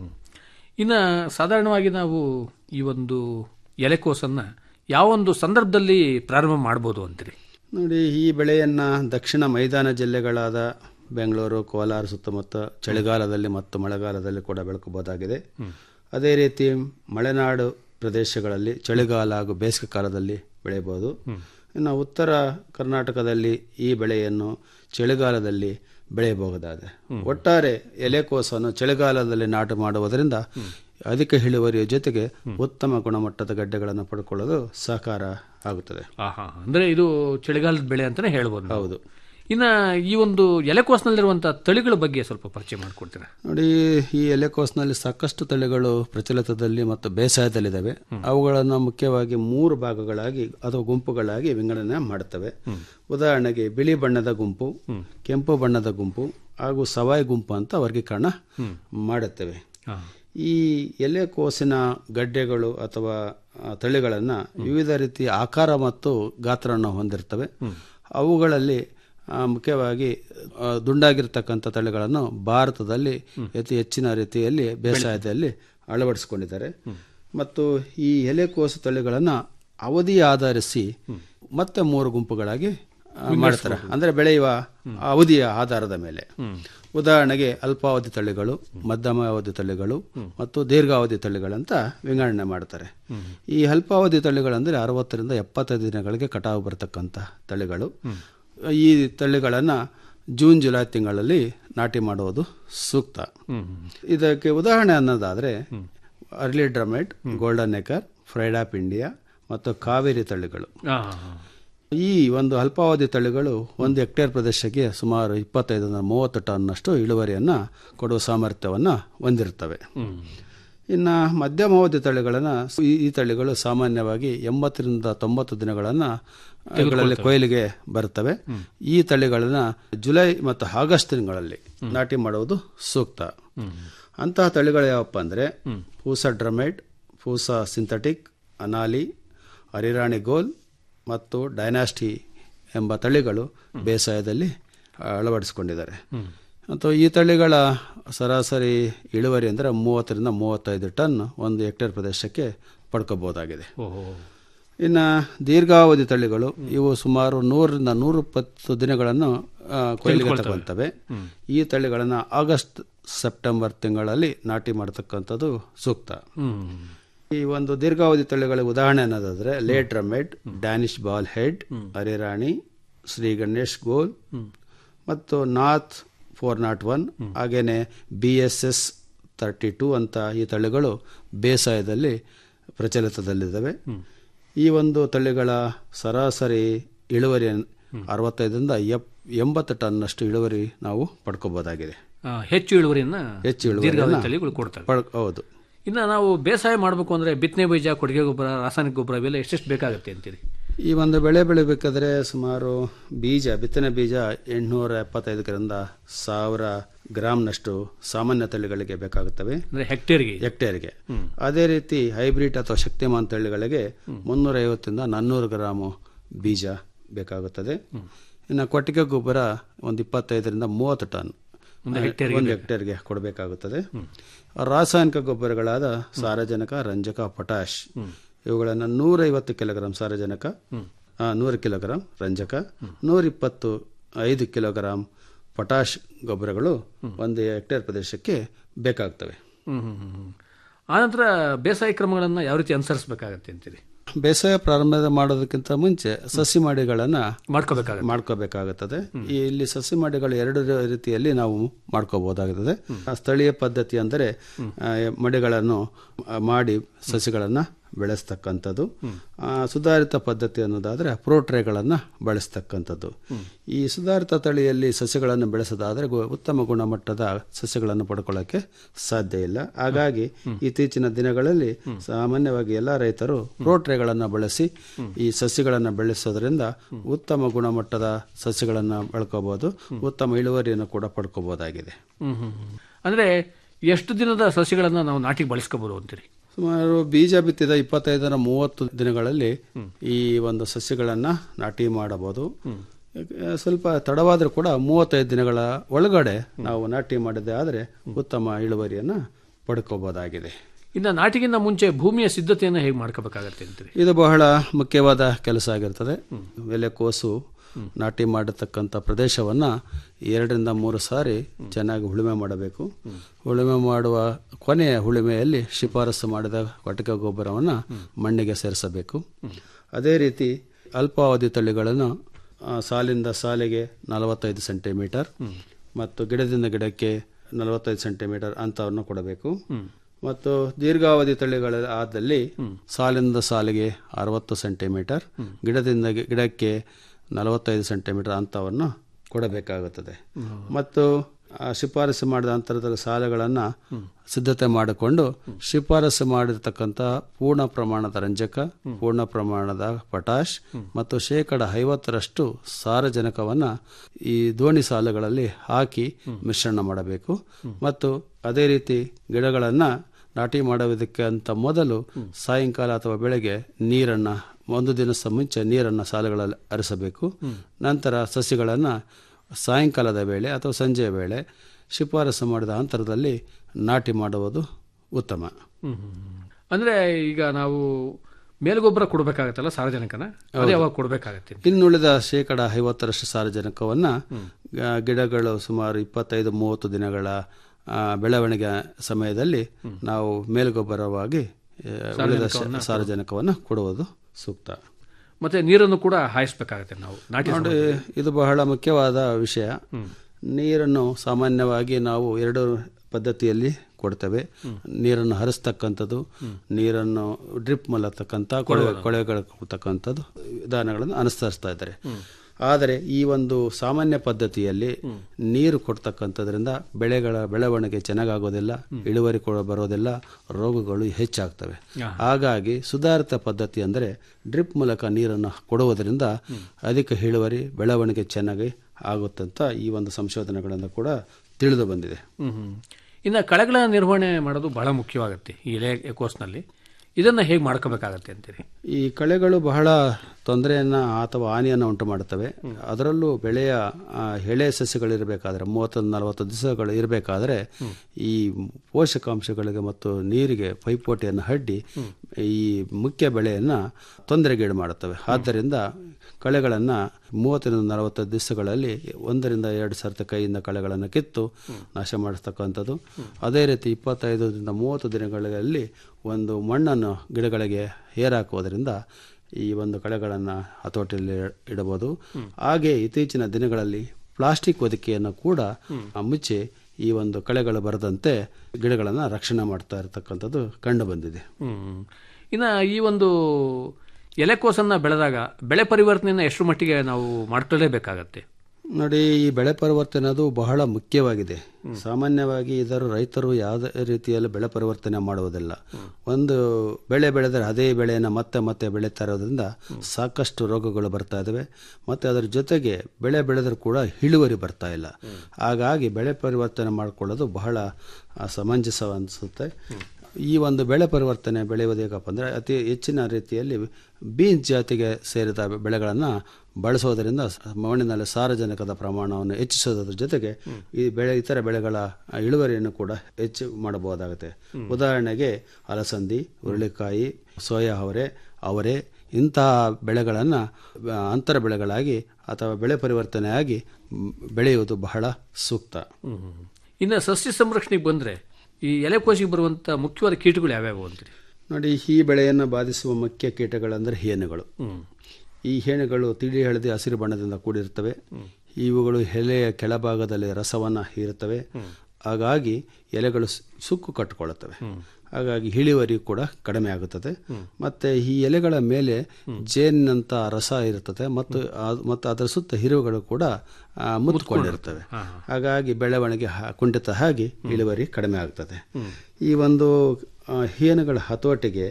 ಇನ್ನು ಸಾಧಾರಣವಾಗಿ ನಾವು ಈ ಒಂದು ಎಲೆಕೋಸನ್ನು ಯಾವೊಂದು ಸಂದರ್ಭದಲ್ಲಿ ಪ್ರಾರಂಭ ಮಾಡ್ಬೋದು ಅಂತೀರಿ ನೋಡಿ ಈ ಬೆಳೆಯನ್ನು ದಕ್ಷಿಣ ಮೈದಾನ ಜಿಲ್ಲೆಗಳಾದ ಬೆಂಗಳೂರು ಕೋಲಾರ ಸುತ್ತಮುತ್ತ ಚಳಿಗಾಲದಲ್ಲಿ ಮತ್ತು ಮಳೆಗಾಲದಲ್ಲಿ ಕೂಡ ಬೆಳಕಬಹುದಾಗಿದೆ ಅದೇ ರೀತಿ ಮಲೆನಾಡು ಪ್ರದೇಶಗಳಲ್ಲಿ ಚಳಿಗಾಲ ಹಾಗೂ ಬೇಸಿಗೆ ಕಾಲದಲ್ಲಿ ಬೆಳೆಯಬಹುದು ಇನ್ನು ಉತ್ತರ ಕರ್ನಾಟಕದಲ್ಲಿ ಈ ಬೆಳೆಯನ್ನು ಚಳಿಗಾಲದಲ್ಲಿ ಬೆಳೆಯಬಹುದಾಗಿದೆ ಒಟ್ಟಾರೆ ಎಲೆಕೋಸನ್ನು ಚಳಿಗಾಲದಲ್ಲಿ ನಾಟು ಮಾಡುವುದರಿಂದ ಅಧಿಕ ಇಳುವರಿಯ ಜೊತೆಗೆ ಉತ್ತಮ ಗುಣಮಟ್ಟದ ಗಡ್ಡೆಗಳನ್ನು ಪಡ್ಕೊಳ್ಳಲು ಸಹಕಾರ ಆಗುತ್ತದೆ ಆಹಾ ಅಂದ್ರೆ ಇದು ಚಳಿಗಾಲದ ಬೆಳೆ ಅಂತಾನೆ ಹೇಳ್ಬೋದು ನಾವು. ಹೌದು ಇನ್ನ ಈ ಒಂದು ಎಲೆಕೋಸ್ನಲ್ಲಿರುವಂತಹ ತಳಿಗಳ ಬಗ್ಗೆ ಸ್ವಲ್ಪ ಪರಿಚಯ ಮಾಡಿಕೊಡ್ತೀರಾ ನೋಡಿ ಈ ಎಲೆಕೋಸ್ನಲ್ಲಿ ಸಾಕಷ್ಟು ತಳಿಗಳು ಪ್ರಚಲಿತದಲ್ಲಿ ಮತ್ತು ಬೇಸಾಯದಲ್ಲಿದ್ದಾವೆ ಅವುಗಳನ್ನು ಮುಖ್ಯವಾಗಿ ಮೂರು ಭಾಗಗಳಾಗಿ ಅಥವಾ ಗುಂಪುಗಳಾಗಿ ವಿಂಗಡಣೆ ಮಾಡುತ್ತವೆ ಉದಾಹರಣೆಗೆ ಬಿಳಿ ಬಣ್ಣದ ಗುಂಪು ಕೆಂಪು ಬಣ್ಣದ ಗುಂಪು ಹಾಗೂ ಸವಾಯಿ ಗುಂಪು ಅಂತ ವರ್ಗೀಕರಣ ಮಾಡುತ್ತೇವೆ ಈ ಎಲೆಕೋಸಿನ ಗಡ್ಡೆಗಳು ಅಥವಾ ತಳಿಗಳನ್ನು ವಿವಿಧ ರೀತಿಯ ಆಕಾರ ಮತ್ತು ಗಾತ್ರವನ್ನು ಹೊಂದಿರ್ತವೆ ಅವುಗಳಲ್ಲಿ ಆ, ಮುಖ್ಯವಾಗಿ ಆ, ದುಂಡಾಗಿರ್ತಕ್ಕಂಥ ತಳಿಗಳನ್ನು ಭಾರತದಲ್ಲಿ ಅತಿ ಹೆಚ್ಚಿನ ರೀತಿಯಲ್ಲಿ ಬೇಸಾಯದಲ್ಲಿ ಅಳವಡಿಸಿಕೊಂಡಿದ್ದಾರೆ ಮತ್ತು ಈ ಎಲೆಕೋಸು ತಳಿಗಳನ್ನು ಅವಧಿ ಆಧರಿಸಿ ಮತ್ತೆ ಮೂರು ಗುಂಪುಗಳಾಗಿ ಆ, ಮಾಡ್ತಾರೆ ಅಂದರೆ ಬೆಳೆಯುವ ಅವಧಿಯ ಆಧಾರದ ಮೇಲೆ ಉದಾಹರಣೆಗೆ ಅಲ್ಪಾವಧಿ ತಳಿಗಳು ಮಧ್ಯಮ ಅವಧಿ ತಳಿಗಳು ಮತ್ತು ದೀರ್ಘಾವಧಿ ತಳಿಗಳಂತ ವಿಂಗಡಣೆ ಮಾಡ್ತಾರೆ ಈ ಅಲ್ಪಾವಧಿ ತಳಿಗಳಂದರೆ ಅರವತ್ತರಿಂದ ಎಪ್ಪತ್ತೈದು ದಿನಗಳಿಗೆ ಕಟಾವು ಬರತಕ್ಕಂಥ ತಳಿಗಳು ಈ ತಳಿಗಳನ್ನು ಜೂನ್ ಜುಲೈ ತಿಂಗಳಲ್ಲಿ ನಾಟಿ ಮಾಡುವುದು ಸೂಕ್ತ ಇದಕ್ಕೆ ಉದಾಹರಣೆ ಅನ್ನೋದಾದರೆ early drumhead golden acre pride of India ಮತ್ತು ಕಾವೇರಿ ತಳಿಗಳು ಈ ಒಂದು ಅಲ್ಪಾವಧಿ ತಳಿಗಳು ಒಂದು ಹೆಕ್ಟೇರ್ ಪ್ರದೇಶಕ್ಕೆ ಸುಮಾರು ಇಪ್ಪತ್ತೈದರಿಂದ ಮೂವತ್ತು ಟನ್ನಷ್ಟು ಇಳುವರಿಯನ್ನು ಕೊಡುವ ಸಾಮರ್ಥ್ಯವನ್ನು ಹೊಂದಿರುತ್ತವೆ ಇನ್ನು ಮಧ್ಯಮಾವಧಿ ತಳಿಗಳನ್ನು ಈ ಈ ತಳಿಗಳು ಸಾಮಾನ್ಯವಾಗಿ ಎಂಬತ್ತರಿಂದ ತೊಂಬತ್ತು ದಿನಗಳನ್ನು ಇವುಗಳಲ್ಲಿ ಕೊಯ್ಲಿಗೆ ಬರುತ್ತವೆ ಈ ತಳಿಗಳನ್ನು ಜುಲೈ ಮತ್ತು ಆಗಸ್ಟ್ ತಿಂಗಳಲ್ಲಿ ನಾಟಿ ಮಾಡುವುದು ಸೂಕ್ತ ಅಂತಹ ತಳಿಗಳು ಯಾವಪ್ಪ ಅಂದರೆ ಪೂಸಾ ಡ್ರಮೈಡ್ ಪೂಸಾ ಸಿಂಥೆಟಿಕ್ ಅನಾಲಿ ಹರಿರಾಣಿ ಗೋಲ್ ಮತ್ತು ಡೈನಾಸ್ಟಿ ಎಂಬ ತಳಿಗಳು ಬೇಸಾಯದಲ್ಲಿ ಅಳವಡಿಸಿಕೊಂಡಿದ್ದಾರೆ ಮತ್ತು ಈ ತಳಿಗಳ ಸರಾಸರಿ ಇಳುವರಿ ಅಂದರೆ ಮೂವತ್ತರಿಂದ ಮೂವತ್ತೈದು ಟನ್ ಒಂದು ಹೆಕ್ಟೇರ್ ಪ್ರದೇಶಕ್ಕೆ ಪಡ್ಕೋಬಹುದಾಗಿದೆ ಇನ್ನು ದೀರ್ಘಾವಧಿ ತಳಿಗಳು ಇವು ಸುಮಾರು ನೂರರಿಂದ ನೂರಿಪ್ಪತ್ತು ದಿನಗಳನ್ನು ಆ, ಕೊಯ್ಲಿಗೆ ತಗೊಳ್ತವೆ ಈ ತಳಿಗಳನ್ನು ಆಗಸ್ಟ್ ಸೆಪ್ಟೆಂಬರ್ ತಿಂಗಳಲ್ಲಿ ನಾಟಿ ಮಾಡತಕ್ಕಂಥದ್ದು ಸೂಕ್ತ ಈ ಒಂದು ದೀರ್ಘಾವಧಿ ತಳಿಗಳಿಗೆ ಉದಾಹರಣೆ ಅನ್ನೋದಾದ್ರೆ late drumhead Danish ball head Harirani Shri Ganesh Gol ಮತ್ತು ನಾಥ್ ಫೋರ್ ನಾಟ್ ಒನ್ ಹಾಗೇನೆ B S S thirty two ಅಂತ ಈ ತಳಿಗಳು ಬೇಸಾಯದಲ್ಲಿ ಪ್ರಚಲಿತದಲ್ಲಿದ್ದಾವೆ ಈ ಒಂದು ತಳಿಗಳ ಸರಾಸರಿ ಇಳುವರಿ ಅರವತ್ತೈದರಿಂದ ಎಪ್ ಎಂಬತ್ತು ಟನ್ನಷ್ಟು ಇಳುವರಿ ನಾವು ಪಡ್ಕೋಬಹುದಾಗಿದೆ ಆ, ಹೆಚ್ಚು ಇಳುವರಿಯನ್ನ ಹೆಚ್ಚು ದೀರ್ಘಾವಧಿ ಇಳುವರಿಯನ್ನ ತಳಿಗಳು ಕೊಡ್ತವೆ ಪಡ್- ಹೌದು ಇನ್ನು ನಾವು ಬೇಸಾಯ ಮಾಡಬೇಕು ಅಂದ್ರೆ ಬಿತ್ತನೆ ಬೀಜ ಕೊಡುಗೆ ಗೊಬ್ಬರ ರಾಸಾಯನಿಕ ಗೊಬ್ಬರ ಇವೆಲ್ಲ ಎಷ್ಟೆಷ್ಟು ಬೇಕಾಗುತ್ತೆ ಅಂತೀರಿ ಈ ಒಂದು ಬೆಳೆ ಬೆಳಿಬೇಕಾದ್ರೆ ಸುಮಾರು ಬೀಜ ಬಿತ್ತನೆ ಬೀಜ ಎಂಟುನೂರ ಎಪ್ಪತ್ತೈದರಿಂದ ಸಾವಿರ ಗ್ರಾಮ್ನಷ್ಟು ಸಾಮಾನ್ಯ ತಳಿಗಳಿಗೆ ಬೇಕಾಗುತ್ತವೆ ಅಂದ್ರೆ ಹೆಕ್ಟೇರ್ಗೆ ಹೆಕ್ಟೇರ್ಗೆ ಅದೇ ರೀತಿ ಹೈಬ್ರಿಡ್ ಅಥವಾ ಶಕ್ತಿಮಾನ್ ತಳಿಗಳಿಗೆ ಮುನ್ನೂರ ಐವತ್ತರಿಂದ ನಾನ್ನೂರು ಗ್ರಾಮು ಬೀಜ ಬೇಕಾಗುತ್ತದೆ ಇನ್ನು ಕೊಟ್ಟಿಗೆ ಗೊಬ್ಬರ ಒಂದು ಇಪ್ಪತ್ತೈದರಿಂದ ಮೂವತ್ತು ಟನ್ ಒಂದು ಹೆಕ್ಟೇರ್ಗೆ ಒಂದು ಬೇಕು. ಹೆಕ್ಟೇರ್ಗೆ ಕೊಡಬೇಕಾಗುತ್ತದೆ ರಾಸಾಯನಿಕ ಗೊಬ್ಬರಗಳಾದ ಸಾರಜನಕ ರಂಜಕ ಪೊಟ್ಯಾಶ್ ಇವುಗಳನ್ನು ನೂರೈವತ್ತು ಕಿಲೋಗ್ರಾಂ ಸಾರಜನಕ ಆ, ನೂರು ಕಿಲೋಗ್ರಾಂ ರಂಜಕ ನೂರಿಪ್ಪತ್ತು ಐದು ಕಿಲೋಗ್ರಾಂ ಪೊಟ್ಯಾಶ್ ಗೊಬ್ಬರಗಳು ಒಂದು ಹೆಕ್ಟೇರ್ ಪ್ರದೇಶಕ್ಕೆ ಬೇಕಾಗ್ತವೆ ಹ್ಮ್ ಹ್ಮ್ ಹ್ಮ್ ಹ್ಮ್. ಆನಂತರ ಬೇಸಾಯ ಕ್ರಮಗಳನ್ನು ಯಾವ ರೀತಿ ಅನುಸರಿಸಬೇಕಾಗತ್ತೆ ಅಂತೀರಿ ಬೇಸಾಯ ಪ್ರಾರಂಭ ಮಾಡೋದಕ್ಕಿಂತ ಮುಂಚೆ ಸಸಿ ಮಾಡಿಗಳನ್ನ ಮಾಡ್ಕೋಬೇಕಾಗುತ್ತೆ ಮಾಡ್ಕೋಬೇಕಾಗುತ್ತದೆ ಈ ಇಲ್ಲಿ ಸಸಿ ಮಾಡಿಗಳು ಎರಡು ರೀತಿಯಲ್ಲಿ ನಾವು ಮಾಡ್ಕೋಬಹುದಾಗುತ್ತದೆ ಆ ಸ್ಥಳೀಯ ಪದ್ಧತಿ ಅಂದರೆ ಆ, ಮಡಿಗಳನ್ನು ಆ, ಮಾಡಿ ಸಸಿಗಳನ್ನ ಬೆಳೆಸ್ತಕ್ಕಂಥದ್ದು ಆ, ಸುಧಾರಿತ ಪದ್ಧತಿ ಅನ್ನೋದಾದ್ರೆ ಪ್ರೋಟ್ರೇಗಳನ್ನು ಬಳಸ್ತಕ್ಕಂಥದ್ದು ಈ ಸುಧಾರಿತ ತಳಿಯಲ್ಲಿ ಸಸ್ಯಗಳನ್ನು ಬೆಳೆಸೋದಾದ್ರೆ ಗು- ಉತ್ತಮ ಗುಣಮಟ್ಟದ ಸಸ್ಯಗಳನ್ನು ಪಡ್ಕೊಳ್ಳೋಕೆ ಸಾಧ್ಯ ಇಲ್ಲ ಹಾಗಾಗಿ ಇತ್ತೀಚಿನ ದಿನಗಳಲ್ಲಿ ಸಾಮಾನ್ಯವಾಗಿ ಎಲ್ಲ ರೈತರು ಪ್ರೋಟ್ರೇಗಳನ್ನು ಬಳಸಿ ಈ ಸಸ್ಯಗಳನ್ನು ಬೆಳೆಸೋದ್ರಿಂದ ಉತ್ತಮ ಗುಣಮಟ್ಟದ ಸಸ್ಯಗಳನ್ನು ಬೆಳ್ಕೋಬಹುದು ಉತ್ತಮ ಇಳುವರಿಯನ್ನು ಕೂಡ ಪಡ್ಕೋಬಹುದಾಗಿದೆ ಹ್ಮ್ ಹ್ಮ್ ಹ್ಮ್. ಅಂದ್ರೆ ಎಷ್ಟು ದಿನದ ಸಸಿಗಳನ್ನ ನಾವು ನಾಟಿಗೆ ಬಳಸ್ಕೋಬಹುದು ಅಂತೀರಿ ಸುಮಾರು ಬೀಜ ಬಿತ್ತಿದ ಇಪ್ಪತ್ತೈದರ ಮೂವತ್ತು ದಿನಗಳಲ್ಲಿ ಈ ಒಂದು ಸಸ್ಯಗಳನ್ನು ನಾಟಿ ಮಾಡಬಹುದು ಯಾಕೆ- ಸ್ವಲ್ಪ ತಡವಾದರೂ ಕೂಡ ಮೂವತ್ತೈದು ದಿನಗಳ ಒಳಗಡೆ ನಾವು ನಾಟಿ ಮಾಡಿದ್ದೆ ಆದರೆ ಉತ್ತಮ ಇಳುವರಿಯನ್ನು ಪಡ್ಕೋಬಹುದಾಗಿದೆ ಇನ್ನು ನಾಟಿಗಿಂತ ಮುಂಚೆ ಭೂಮಿಯ ಸಿದ್ಧತೆಯನ್ನು ಹೇಗೆ ಮಾಡ್ಕೋಬೇಕಾಗತ್ತೆ ಅಂತೀರಿ ಇದು ಬಹಳ ಮುಖ್ಯವಾದ ಕೆಲಸ ಆಗಿರ್ತದೆ ಎಲೆಕೋಸು ನಾಟಿ ಮಾಡತಕ್ಕಂಥ ಪ್ರದೇಶವನ್ನು ಎರಡರಿಂದ ಮೂರು ಸಾರಿ ಚೆನ್ನಾಗಿ ಉಳುಮೆ ಮಾಡಬೇಕು ಉಳುಮೆ ಮಾಡುವ ಕೊನೆಯ ಉಳುಮೆಯಲ್ಲಿ ಶಿಫಾರಸು ಮಾಡಿದ ಕೊಟ್ಟಿಗೆ ಗೊಬ್ಬರವನ್ನು ಮಣ್ಣಿಗೆ ಸೇರಿಸಬೇಕು ಅದೇ ರೀತಿ ಅಲ್ಪಾವಧಿ ತಳಿಗಳನ್ನು ಆ, ಸಾಲಿಂದ ಸಾಲಿಗೆ ನಲವತ್ತೈದು ಸೆಂಟಿಮೀಟರ್ ಮತ್ತು ಗಿಡದಿಂದ ಗಿಡಕ್ಕೆ ನಲವತ್ತೈದು ಸೆಂಟಿಮೀಟರ್ ಅಂತರವನ್ನು ಕೊಡಬೇಕು ಮತ್ತು ದೀರ್ಘಾವಧಿ ತಳಿಗಳ ಆದಲ್ಲಿ ಸಾಲಿಂದ ಸಾಲಿಗೆ ಅರವತ್ತು ಸೆಂಟಿಮೀಟರ್ ಗಿಡದಿಂದ ಗಿ- ಗಿಡಕ್ಕೆ ನಲವತ್ತೈದು ಸೆಂಟಿಮೀಟರ್ ಅಂತವನ್ನು ಕೊಡಬೇಕಾಗುತ್ತದೆ ಮತ್ತು ಆ ಶಿಫಾರಸು ಮಾಡಿದ ಅಂತರದ ಸಾಲುಗಳನ್ನು ಸಿದ್ಧತೆ ಮಾಡಿಕೊಂಡು ಶಿಫಾರಸು ಮಾಡಿರ್ತಕ್ಕಂಥ ಪೂರ್ಣ ಪ್ರಮಾಣದ ರಂಜಕ ಪೂರ್ಣ ಪ್ರಮಾಣದ ಪೊಟ್ಯಾಶ್ ಮತ್ತು ಶೇಕಡ ಐವತ್ತರಷ್ಟು ಸಾರಜನಕವನ್ನು ಈ ದೋಣಿ ಸಾಲುಗಳಲ್ಲಿ ಹಾಕಿ ಮಿಶ್ರಣ ಮಾಡಬೇಕು ಮತ್ತು ಅದೇ ರೀತಿ ಗಿಡಗಳನ್ನು ನಾಟಿ ಮಾಡುವುದಕ್ಕೆ ಅಂತ ಮೊದಲು ಸಾಯಂಕಾಲ ಅಥವಾ ಬೆಳಗ್ಗೆ ನೀರನ್ನು ಒಂದು ದಿನ ಸಹ ಮುಂಚೆ ನೀರನ್ನು ಸಾಲುಗಳಲ್ಲಿ ಹರಿಸಬೇಕು ನಂತರ ಸಸಿಗಳನ್ನು ಸಾಯಂಕಾಲದ ವೇಳೆ ಅಥವಾ ಸಂಜೆಯ ವೇಳೆ ಶಿಫಾರಸು ಮಾಡಿದ ಅಂತರದಲ್ಲಿ ನಾಟಿ ಮಾಡುವುದು ಉತ್ತಮ ಹ್ಮ್ ಹ್ಮ್ ಹ್ಮ್. ಅಂದ್ರೆ ಈಗ ನಾವು ಮೇಲ್ಗೊಬ್ಬರ ಕೊಡಬೇಕಾಗತ್ತಲ್ಲ ಸಾರ್ವಜನಿಕನ ಅದು ಹೌದು. ಯಾವಾಗ ಕೊಡಬೇಕಾಗತ್ತೆ ಇನ್ನುಳಿದ ಶೇಕಡ ಐವತ್ತರಷ್ಟು ಸಾರಜನಕವನ್ನ ಆ, ಗಿಡಗಳು ಸುಮಾರು ಇಪ್ಪತ್ತೈದು ಮೂವತ್ತು ದಿನಗಳ ಆ, ಬೆಳವಣಿಗೆ ಸಮಯದಲ್ಲಿ ನಾವು ಮೇಲ್ಗೊಬ್ಬರವಾಗಿ ಆ, ಉಳಿದ ಶ- ಸಾರಜನಕವನ್ನ ಸಾರಜನಕವನ್ನು ಕೊಡುವುದು ಸೂಕ್ತ ಮತ್ತೆ ನೀರನ್ನು ಕೂಡ ಹಾಯಿಸ್ಬೇಕಾಗತ್ತೆ ನಾವು ನಾಟಿ ನೋಡಿ ಸಮಯದಲ್ಲಿ. ಇದು ಬಹಳ ಮುಖ್ಯವಾದ ವಿಷಯ ನೀರನ್ನು ಸಾಮಾನ್ಯವಾಗಿ ನಾವು ಎರಡು ಪದ್ಧತಿಯಲ್ಲಿ ಕೊಡ್ತೇವೆ ನೀರನ್ನು ಹರಿಸ್ತಕ್ಕಂಥದ್ದು ನೀರನ್ನು ಡ್ರಿಪ್ ಮೂಲತಕ್ಕಂಥ ಕೊಳವೆ ಕೊಳವೆಗಳು ಕೊಡ್ತಕ್ಕಂಥದ್ದು ವಿಧಾನಗಳನ್ನು ಅನುಸರಿಸ್ತಾ ಇದ್ದಾರೆ ಆದರೆ ಈ ಒಂದು ಸಾಮಾನ್ಯ ಪದ್ಧತಿಯಲ್ಲಿ ನೀರು ಕೊಡ್ತಕ್ಕಂಥದ್ರಿಂದ ಬೆಳೆಗಳ ಬೆಳವಣಿಗೆ ಚೆನ್ನಾಗಾಗೋದಿಲ್ಲ ಇಳುವರಿ ಕೂಡ ಬರೋದಿಲ್ಲ ರೋಗಗಳು ಹೆಚ್ಚಾಗ್ತವೆ ಹಾಗಾಗಿ ಸುಧಾರಿತ ಪದ್ಧತಿ ಅಂದರೆ ಡ್ರಿಪ್ ಮೂಲಕ ನೀರನ್ನು ಕೊಡುವುದರಿಂದ ಅಧಿಕ ಇಳುವರಿ ಬೆಳವಣಿಗೆ ಚೆನ್ನಾಗಿ ಆಗುತ್ತಂತ ಈ ಒಂದು ಸಂಶೋಧನೆಗಳಿಂದ ಕೂಡ ತಿಳಿದು ಬಂದಿದೆ ಹ್ಮ್ ಹ್ಮ್. ಇನ್ನು ಕಳೆಗಳ ನಿರ್ವಹಣೆ ಮಾಡೋದು ಬಹಳ ಮುಖ್ಯವಾಗುತ್ತೆ ಈ ಎಲೆ ಕೋರ್ಸ್ನಲ್ಲಿ ಇದನ್ನ ಹೇಗೆ ಮಾಡ್ಕೋಬೇಕಾಗತ್ತೆ ಅಂತೀರಿ ಈ ಕಳೆಗಳು ಬಹಳ ತೊಂದರೆಯನ್ನ ಅಥವಾ ಹಾನಿಯನ್ನು ಉಂಟು ಮಾಡುತ್ತವೆ ಅದರಲ್ಲೂ ಬೆಳೆಯ ಆ, ಎಳೆ ಸಸ್ಯಗಳಿರಬೇಕಾದ್ರೆ ಮೂವತ್ತೊಂದು ನಲವತ್ತು ದಿವಸಗಳು ಇರಬೇಕಾದ್ರೆ ಈ ಪೋಷಕಾಂಶಗಳಿಗೆ ಮತ್ತು ನೀರಿಗೆ ಪೈಪೋಟಿಯನ್ನು ಅಡ್ಡಿ ಈ ಮುಖ್ಯ ಬೆಳೆಯನ್ನು ತೊಂದರೆಗೀಡು ಮಾಡುತ್ತವೆ ಆದ್ದರಿಂದ ಕಳೆಗಳನ್ನು ಮೂವತ್ತರಿಂದ ನಲವತ್ತು ದಿವಸಗಳಲ್ಲಿ ಒಂದರಿಂದ ಎರಡು ಸರ್ತಿ ಕೈಯಿಂದ ಕಳೆಗಳನ್ನು ಕಿತ್ತು ನಾಶ ಮಾಡಿಸ್ತಕ್ಕಂಥದ್ದು ಅದೇ ರೀತಿ ಇಪ್ಪತ್ತೈದರಿಂದ ಮೂವತ್ತು ದಿನಗಳಲ್ಲಿ ಒಂದು ಮಣ್ಣನ್ನು ಗಿಡಗಳಿಗೆ ಏರಾಕುವುದರಿಂದ ಈ ಒಂದು ಕಳೆಗಳನ್ನು ಹತೋಟಿಯಲ್ಲಿ ಇಡಬಹುದು ಹಾಗೆ ಇತ್ತೀಚಿನ ದಿನಗಳಲ್ಲಿ ಪ್ಲಾಸ್ಟಿಕ್ ಹೊದಿಕೆಯನ್ನು ಕೂಡ ಆ, ಮುಚ್ಚಿ ಈ ಒಂದು ಕಳೆಗಳು ಬರದಂತೆ ಗಿಡಗಳನ್ನು ರಕ್ಷಣೆ ಮಾಡ್ತಾ ಇರತಕ್ಕಂಥದ್ದು ಕಂಡು ಬಂದಿದೆ ಹ್ಮ್. ಇನ್ನು ಈ ಒಂದು ಎಲೆಕೋಸನ್ನ ಬೆಳೆದಾಗ ಬೆಳೆ ಪರಿವರ್ತನೆಯನ್ನು ಎಷ್ಟು ಮಟ್ಟಿಗೆ ನಾವು ಮಾಡ್ಕೊಳ್ಳೇಬೇಕಾಗತ್ತೆ ನೋಡಿ ಈ ಬೆಳೆ ಪರಿವರ್ತನೆ ಅದು ಬಹಳ ಮುಖ್ಯವಾಗಿದೆ ಸಾಮಾನ್ಯವಾಗಿ ಇದರ ರೈತರು ಯಾವುದೇ ರೀತಿಯಲ್ಲಿ ಬೆಳೆ ಪರಿವರ್ತನೆ ಮಾಡುವುದಿಲ್ಲ ಒಂದು ಬೆಳೆ ಬೆಳೆದರೆ ಅದೇ ಬೆಳೆಯನ್ನು ಮತ್ತೆ ಮತ್ತೆ ಬೆಳೀತಾ ಇರೋದ್ರಿಂದ ಸಾಕಷ್ಟು ರೋಗಗಳು ಬರ್ತಾ ಇದ್ದಾವೆ ಮತ್ತು ಅದರ ಜೊತೆಗೆ ಬೆಳೆ ಬೆಳೆದರೂ ಕೂಡ ಇಳುವರಿ ಬರ್ತಾ ಇಲ್ಲ ಹಾಗಾಗಿ ಬೆಳೆ ಪರಿವರ್ತನೆ ಮಾಡಿಕೊಳ್ಳೋದು ಬಹಳ ಆ, ಸಮಂಜಸ ಅನಿಸುತ್ತೆ ಈ ಒಂದು ಬೆಳೆ ಪರಿವರ್ತನೆ ಬೆಳೆಯುವುದು ಹೇಗಪ್ಪ ಅಂದರೆ ಅತಿ ಹೆಚ್ಚಿನ ರೀತಿಯಲ್ಲಿ ಬೀನ್ಸ್ ಜಾತಿಗೆ ಸೇರಿದ ಬೆಳೆಗಳನ್ನು ಬಳಸೋದರಿಂದ ಸ- ಮಣ್ಣಿನಲ್ಲಿ ಸಾರಜನಕದ ಪ್ರಮಾಣವನ್ನು ಹೆಚ್ಚಿಸೋದ್ರ ಜೊತೆಗೆ ಈ ಬೆಳೆ ಇತರ ಬೆಳೆಗಳ ಇಳುವರಿಯನ್ನು ಕೂಡ ಹೆಚ್ಚು ಮಾಡಬಹುದಾಗುತ್ತೆ ಉದಾಹರಣೆಗೆ ಅಲಸಂದಿ ಹುರುಳಿಕಾಯಿ ಸೋಯಾ ಅವರೆ ಅವರೆ ಇಂತಹ ಬೆಳೆಗಳನ್ನು ಅಂತರ ಬೆಳೆಗಳಾಗಿ ಅಥವಾ ಬೆಳೆ ಪರಿವರ್ತನೆಯಾಗಿ ಮ್, ಬೆಳೆಯುವುದು ಬಹಳ ಸೂಕ್ತ ಇನ್ನು ಸಸ್ಯ ಸಂರಕ್ಷಣೆಗೆ ಬಂದರೆ ಈ ಎಲೆಕೋಸಿಗೆ ಬರುವಂಥ ಮುಖ್ಯವಾದ ಕೀಟಗಳು ಯಾವ್ಯಾವು ಅಂತೀರಿ ನೋಡಿ ಈ ಬೆಳೆಯನ್ನು ಬಾಧಿಸುವ ಮುಖ್ಯ ಕೀಟಗಳೆಂದರೆ ಹೇನುಗಳು ಈ ಹೇನುಗಳು ತಿಳಿ ಹಳದಿ ಹಸಿರು ಬಣ್ಣದಿಂದ ಕೂಡಿರುತ್ತವೆ ಇವುಗಳು ಎಲೆಯ ಕೆಳಭಾಗದಲ್ಲಿ ರಸವನ್ನು ಹೀರುತ್ತವೆ ಹಾಗಾಗಿ ಎಲೆಗಳು ಸು- ಸುಕ್ಕು ಕಟ್ಟಿಕೊಳ್ಳುತ್ತವೆ ಹಾಗಾಗಿ ಇಳುವರಿ ಕೂಡ ಕಡಿಮೆ ಆಗುತ್ತದೆ ಮತ್ತೆ ಈ ಎಲೆಗಳ ಮೇಲೆ ಜೇನಿನಂತ ರಸ ಇರುತ್ತದೆ ಮತ್ತು ಆ- ಮತ್ತು ಅದರ ಸುತ್ತ ಹಿರುವುಗಳು ಕೂಡ ಆ, ಮುತ್ತುಕೊಂಡಿರುತ್ತವೆ ಹಾಗಾಗಿ ಬೆಳವಣಿಗೆ ಹ- ಕುಂಠಿತ ಆಗಿ ಇಳುವರಿ ಕಡಿಮೆ ಆಗ್ತದೆ ಈ ಒಂದು ಆ, ಹೇನುಗಳ ಹತೋಟಿಗೆ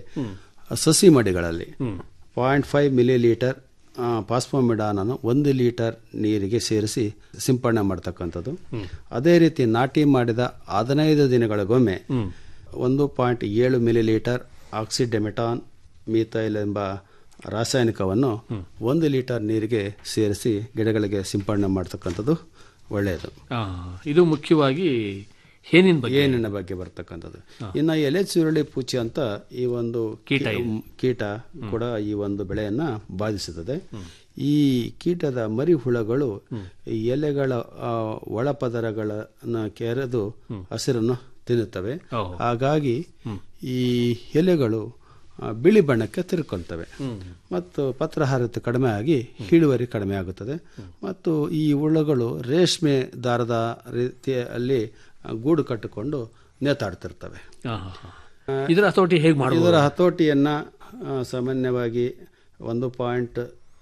ಸಸಿ ಮಡಿಗಳಲ್ಲಿ ಪಾಯಿಂಟ್ ಫೈವ್ ಮಿಲಿ ಲೀಟರ್ ಪಾಸ್ಪೋಮಿಡಾನನ್ನು ಒಂದು ಲೀಟರ್ ನೀರಿಗೆ ಸೇರಿಸಿ ಸಿಂಪಡಣೆ ಮಾಡ್ತಕ್ಕಂಥದ್ದು ಅದೇ ರೀತಿ ನಾಟಿ ಮಾಡಿದ ಹದಿನೈದು ದಿನಗಳಿಗೊಮ್ಮೆ ಒಂದು ಪಾಯಿಂಟ್ ಏಳು ಮಿಲಿ ಲೀಟರ್ ಆಕ್ಸಿಡೆಮೆಟಾನ್ ಮೀಥೈಲ್ ಎಂಬ ರಾಸಾಯನಿಕವನ್ನು ಒಂದು ಲೀಟರ್ ನೀರಿಗೆ ಸೇರಿಸಿ ಗಿಡಗಳಿಗೆ ಸಿಂಪಡಣೆ ಮಾಡ್ತಕ್ಕಂಥದ್ದು ಒಳ್ಳೆಯದು ಆ, ಇದು ಮುಖ್ಯವಾಗಿ ಹೇನಿನ ಬಗ್ಗೆ ಏನಿನ ಬಗ್ಗೆ ಬರ್ತಕ್ಕಂಥದ್ದು ಇನ್ನು ಎಲೆ ಚುರುಳಿ ಪೂಚಿ ಅಂತ ಈ ಒಂದು ಕೀಟ ಕೀ- ಇದೆ. ಕೀಟ ಕೂಡ ಈ ಒಂದು ಬೆಳೆಯನ್ನ ಬಾಧಿಸುತ್ತದೆ ಈ ಕೀಟದ ಮರಿ ಹುಳಗಳು ಈ ಎಲೆಗಳ ಆ, ಒಳಪದರಗಳನ್ನು ಕೆರೆದು ಹಸಿರನ್ನು ತಿನ್ನುತ್ತವೆ ಹಾಗಾಗಿ ಈ ಎಲೆಗಳು ಆ, ಬಿಳಿ ಬಣ್ಣಕ್ಕೆ ತಿರ್ಕೊಳ್ತವೆ ಮತ್ತು ಪತ್ರಹಾರತೆ ಕಡಿಮೆ ಆಗಿ ಇಳುವರಿ ಕಡಿಮೆ ಆಗುತ್ತದೆ ಮತ್ತು ಈ ಹುಳುಗಳು ರೇಷ್ಮೆ ದಾರದ ರೀತಿಯಲ್ಲಿ ಆ, ಗೂಡು ಕಟ್ಟಿಕೊಂಡು ನೇತಾಡ್ತಿರ್ತವೆ ಆ, ಹಾ, ಹಾ. ಇದರ ಹತೋಟಿ ಹೇಗೆ ಮಾಡಬಹುದು ಇದರ ಹತೋಟಿಯನ್ನ ಆ, ಸಾಮಾನ್ಯವಾಗಿ ಒಂದು ಪಾಯಿಂಟ್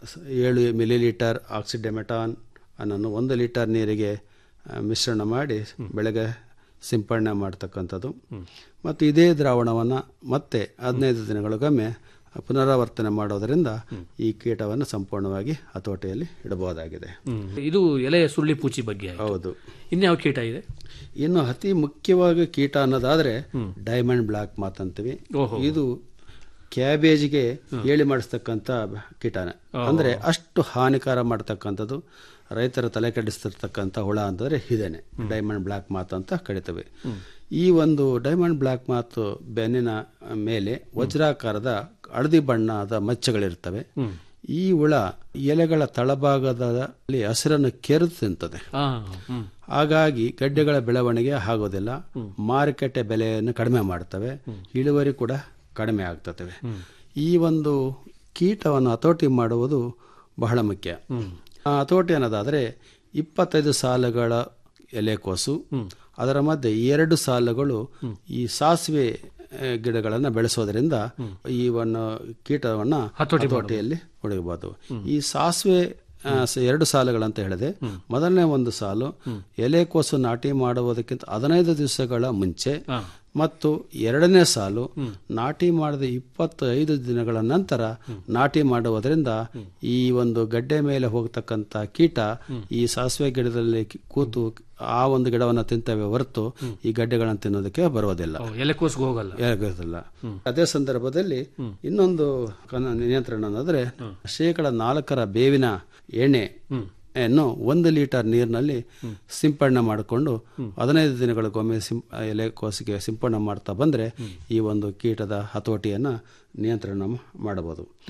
ಏಳು ಮಿಲಿ ಲೀಟರ್ ಆಕ್ಸಿಡೆಮೆಟಾನ್ ಅನ್ನನ್ನು ಒಂದು ಲೀಟರ್ ನೀರಿಗೆ ಆ, ಮಿಶ್ರಣ ಮಾಡಿ ಬೆಳಗ್ಗೆ ಸಿಂಪಡಣೆ ಮಾಡ್ತಕ್ಕಂಥದ್ದು ಮತ್ತು ಇದೇ ದ್ರಾವಣವನ್ನು ಮತ್ತೆ ಹದಿನೈದು ದಿನಗಳಿಗೊಮ್ಮೆ ಪುನರಾವರ್ತನೆ ಮಾಡೋದರಿಂದ ಈ ಕೀಟವನ್ನು ಸಂಪೂರ್ಣವಾಗಿ ಹತೋಟಿಯಲ್ಲಿ ಇಡಬಹುದಾಗಿದೆ ಹ್ಮ್. ಇದು ಎಲೆಯ ಸುಳ್ಳಿ ಪೂಚಿ ಬಗ್ಗೆ ಆಯ್ತು. ಹೌದು ಇನ್ಯಾವ ಕೀಟ ಇದೆ ಇನ್ನು ಅತಿ ಮುಖ್ಯವಾಗಿ ಕೀಟ ಅನ್ನೋದಾದ್ರೆ ಡೈಮಂಡ್ ಬ್ಲಾಕ್ ಮಾತಂತೀವಿ ಇದು ಕ್ಯಾಬೇಜ್ಗೆ ಹೇಳಿ ಮಾಡಿಸ್ತಕ್ಕಂಥ ಕೀಟನ ಅಂದ್ರೆ ಅಷ್ಟು ಹಾನಿಕಾರ ಮಾಡ್ತಕ್ಕಂಥದ್ದು ರೈತರ ತಲೆ ಕೆಡಿಸ್ತಿರ್ತಕ್ಕಂಥ ಹುಳ ಅಂತಂದ್ರೆ ಇದೇನೆ ಡೈಮಂಡ್ ಬ್ಲಾಕ್ ಮಾತ್ ಅಂತ ಕರಿತೇವೆ ಈ ಒಂದು ಡೈಮಂಡ್ ಬ್ಲಾಕ್ ಮಾತು ಬೆನ್ನಿನ ಮೇಲೆ ವಜ್ರಾಕಾರದ ಹಳದಿ ಬಣ್ಣದ ಮಚ್ಚೆಗಳಿರ್ತವೆ ಈ ಹುಳ ಎಲೆಗಳ ತಳಭಾಗದಲ್ಲಿ ಹಸಿರನ್ನು ಕೆರೆದು ತಿಂತದೆ ಆ, ಹ್ಮ್. ಹಾಗಾಗಿ ಗಡ್ಡೆಗಳ ಬೆಳವಣಿಗೆ ಆಗೋದಿಲ್ಲ ಮಾರುಕಟ್ಟೆ ಬೆಲೆಯನ್ನು ಕಡಿಮೆ ಮಾಡ್ತವೆ ಇಳುವರಿ ಕೂಡ ಕಡಿಮೆ ಆಗ್ತವೆ ಈ ಒಂದು ಕೀಟವನ್ನು ಹತೋಟಿ ಮಾಡುವುದು ಬಹಳ ಮುಖ್ಯ ಆ ಹತೋಟಿ ಅನ್ನೋದಾದರೆ ಇಪ್ಪತ್ತೈದು ಸಾಲುಗಳ ಎಲೆಕೋಸು ಅದರ ಮಧ್ಯೆ ಎರಡು ಸಾಲುಗಳು ಈ ಸಾಸಿವೆ ಆ, ಗಿಡಗಳನ್ನು ಬೆಳೆಸೋದ್ರಿಂದ ಈ ಒಂದು ಕೀಟವನ್ನು ಹತೋಟಿಯಲ್ಲಿ ಹೊಡೆಯಬಹುದು ಈ ಸಾಸಿವೆ ಆ, ಸ- ಎರಡು ಸಾಲುಗಳಂತ ಹೇಳಿದೆ ಮೊದಲನೇ ಒಂದು ಸಾಲು ಎಲೆಕೋಸು ನಾಟಿ ಮಾಡುವುದಕ್ಕಿಂತ ಹದಿನೈದು ದಿವಸಗಳ ಮುಂಚೆ ಮತ್ತು ಎರಡನೇ ಸಾಲು ನಾಟಿ ಮಾಡಿದ ಇಪ್ಪತ್ತೈದು ದಿನಗಳ ನಂತರ ನಾಟಿ ಮಾಡುವುದರಿಂದ ಈ ಒಂದು ಗಡ್ಡೆ ಮೇಲೆ ಹೋಗ್ತಕ್ಕಂಥ ಕೀಟ ಈ ಸಾಸಿವೆ ಗಿಡದಲ್ಲಿ ಕಿ- ಕೂತು ಆ ಒಂದು ಗಿಡವನ್ನು ತಿಂತವೆ ಹೊರತು ಈ ಗಡ್ಡೆಗಳನ್ನು ತಿನ್ನೋದಕ್ಕೆ ಬರೋದಿಲ್ಲ ಎಲೆಕೋಸ್ಗೆ ಹೋಗಲ್ಲ ಆಗೋದಿಲ್ಲ ಅದೇ ಸಂದರ್ಭದಲ್ಲಿ ಇನ್ನೊಂದು ಕನ- ನಿಯಂತ್ರಣ ಅನ್ನೋದ್ರೆ ಶೇಕಡ ನಾಲ್ಕರ ಬೇವಿನ ಎಣ್ಣೆ ಯನ್ನು ಒಂದು ಲೀಟರ್ ನೀರಿನಲ್ಲಿ ಸಿಂಪಡಣೆ ಮಾಡಿಕೊಂಡು ಹದಿನೈದು ದಿನಗಳಿಗೊಮ್ಮೆ ಸಿಂ ಎಲೆಕೋಸಿಗೆ ಸಿಂಪಡಣೆ ಮಾಡ್ತಾ ಬಂದರೆ ಈ ಒಂದು ಕೀಟದ ಹತೋಟಿಯನ್ನು ನಿಯಂತ್ರಣ ಮಾಡಬಹುದು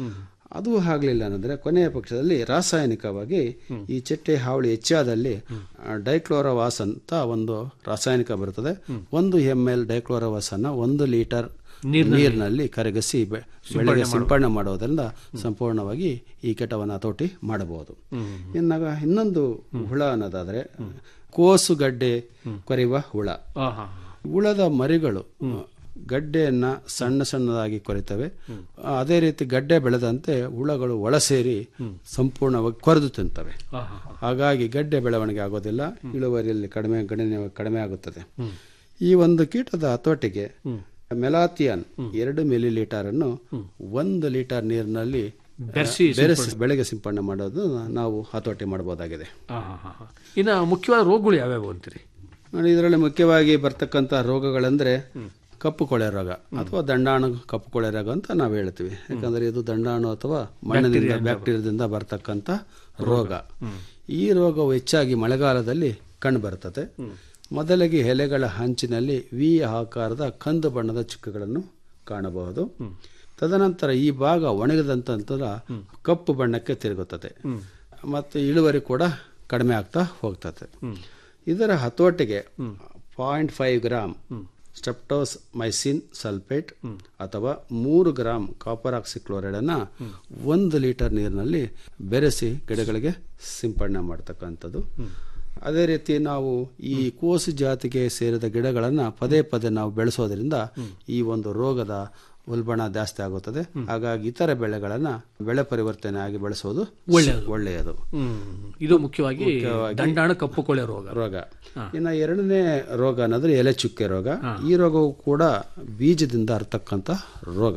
ಅದು ಆಗಲಿಲ್ಲ ಅಂದರೆ ಕೊನೆಯ ಪಕ್ಷದಲ್ಲಿ ರಾಸಾಯನಿಕವಾಗಿ ಈ ಚಿಟ್ಟೆ ಹಾವಳಿ ಹೆಚ್ಚಾದಲ್ಲಿ ಡೈಕ್ಲೋರವಾಸ್ ಅಂತ ಒಂದು ರಾಸಾಯನಿಕ ಬರುತ್ತದೆ ಒಂದು ಎಮ್ ಎಲ್ ಡೈಕ್ಲೋರವಾಸ್ ಅನ್ನ ಒಂದು ಲೀಟರ್ ನೀರಿನಲ್ಲಿ ಕರಗಿಸಿ ಬೆ- ಬೆಳೆಗೆ ಸಿಂಪಡಣೆ ಮಾಡೋದ್ರಿಂದ ಸಂಪೂರ್ಣವಾಗಿ ಈ ಕೀಟವನ್ನು ಹತೋಟಿ ಮಾಡಬಹುದು ಇನ್ನಾಗ ಇನ್ನೊಂದು ಹುಳ ಅನ್ನೋದಾದ್ರೆ ಕೋಸುಗಡ್ಡೆ ಕೊರೆಯುವ ಹುಳ ಹುಳದ ಮರಿಗಳು ಗಡ್ಡೆಯನ್ನ ಸಣ್ಣ ಸಣ್ಣದಾಗಿ ಕೊರಿತವೆ ಅದೇ ರೀತಿ ಗಡ್ಡೆ ಬೆಳೆದಂತೆ ಹುಳಗಳು ಒಳ ಸೇರಿ ಸಂಪೂರ್ಣವಾಗಿ ಕೊರೆದು ತಿಂತವೆ ಹಾಗಾಗಿ ಗಡ್ಡೆ ಬೆಳವಣಿಗೆ ಆಗೋದಿಲ್ಲ ಇಳುವರಿಯಲ್ಲಿ ಕಡಿಮೆ ಗಣನೀಯ ಕಡಿಮೆ ಆಗುತ್ತದೆ ಈ ಒಂದು ಕೀಟದ ಹತೋಟಿಗೆ ಮೆಲಾಥಿಯನ್ ಎರಡು ಮಿಲಿ ಲೀಟರ್ ಅನ್ನು ಒಂದು ಲೀಟರ್ ನೀರಿನಲ್ಲಿ ಬೆರೆಸಿ ಬೆರೆಸಿ ಬೆಳೆಗೆ ಸಿಂಪಡಣೆ ಮಾಡೋದು ನಾವು ಹತೋಟಿ ಮಾಡಬಹುದಾಗಿದೆ ಇನ್ನು ಮುಖ್ಯವಾದ ರೋಗಗಳು ಯಾವ್ಯಾವು ಅಂತೀರಿ ನೋಡಿ ಇದರಲ್ಲಿ ಮುಖ್ಯವಾಗಿ ಬರ್ತಕ್ಕಂಥ ರೋಗಗಳೆಂದ್ರೆ ಕಪ್ಪು ಕೊಳೆ ರೋಗ ಅಥವಾ ದಂಡಾಣು ಕಪ್ಪು ಕೊಳೆ ರೋಗ ಅಂತ ನಾವು ಹೇಳ್ತೀವಿ ಯಾಕಂದ್ರೆ ಇದು ದಂಡಾಣು ಅಥವಾ ಮಣ್ಣಿನಿಂದ ಬ್ಯಾಕ್ಟೀರಿಯಾದಿಂದ ಬರ್ತಕ್ಕಂಥ ರೋಗ ಈ ರೋಗವು ಹೆಚ್ಚಾಗಿ ಮಳೆಗಾಲದಲ್ಲಿ ಕಂಡು ಬರ್ತದೆ ಮೊದಲಿಗೆ ಎಲೆಗಳ ಹಂಚಿನಲ್ಲಿ ವಿ ಆಕಾರದ ಕಂದು ಬಣ್ಣದ ಚುಕ್ಕೆಗಳನ್ನು ಕಾಣಬಹುದು ತದನಂತರ ಈ ಭಾಗ ಒಣಗಿದಂತ ನಂತರ ಕಪ್ಪು ಬಣ್ಣಕ್ಕೆ ತಿರುಗುತ್ತದೆ ಮತ್ತು ಇಳುವರಿ ಕೂಡ ಕಡಿಮೆ ಆಗ್ತಾ ಹೋಗ್ತದೆ ಇದರ ಹತೋಟಿಗೆ point five gram streptomycin sulphate ಅಥವಾ ಮೂರು ಗ್ರಾಮ್ ಕಾಪರ್ ಆಕ್ಸಿಕ್ಲೋರೈಡ್ ಅನ್ನ ಒಂದು ಲೀಟರ್ ನೀರಿನಲ್ಲಿ ಬೆರೆಸಿ ಗಿಡಗಳಿಗೆ ಸಿಂಪಡಣೆ ಮಾಡ್ತಕ್ಕಂಥದ್ದು ಅದೇ ರೀತಿ ನಾವು ಈ ಕೋಸು ಜಾತಿಗೆ ಸೇರಿದ ಗಿಡಗಳನ್ನು ಪದೇ ಪದೇ ನಾವು ಬೆಳೆಸೋದ್ರಿಂದ ಈ ಒಂದು ರೋಗದ ಉಲ್ಬಣ ಜಾಸ್ತಿ ಆಗುತ್ತದೆ ಹಾಗಾಗಿ ಇತರ ಬೆಳೆಗಳನ್ನ ಬೆಳೆ ಪರಿವರ್ತನೆ ಆಗಿ ಬೆಳೆಸೋದು ಒಳ್ಳೆಯದು. ಒಳ್ಳೆಯದು ಇದು ಮುಖ್ಯವಾಗಿ ಮುಖ್ಯವಾಗಿ ದಂಡಾಣ ಕಪ್ಪು ಕೊಳೆ ರೋಗ ರೋಗ ಇನ್ನು ಎರಡನೇ ರೋಗ ಅನ್ನೋದ್ರೆ ಎಲೆ ಚುಕ್ಕೆ ರೋಗ ಈ ರೋಗವು ಕೂಡ ಬೀಜದಿಂದ ಹರತಕ್ಕಂಥ ರೋಗ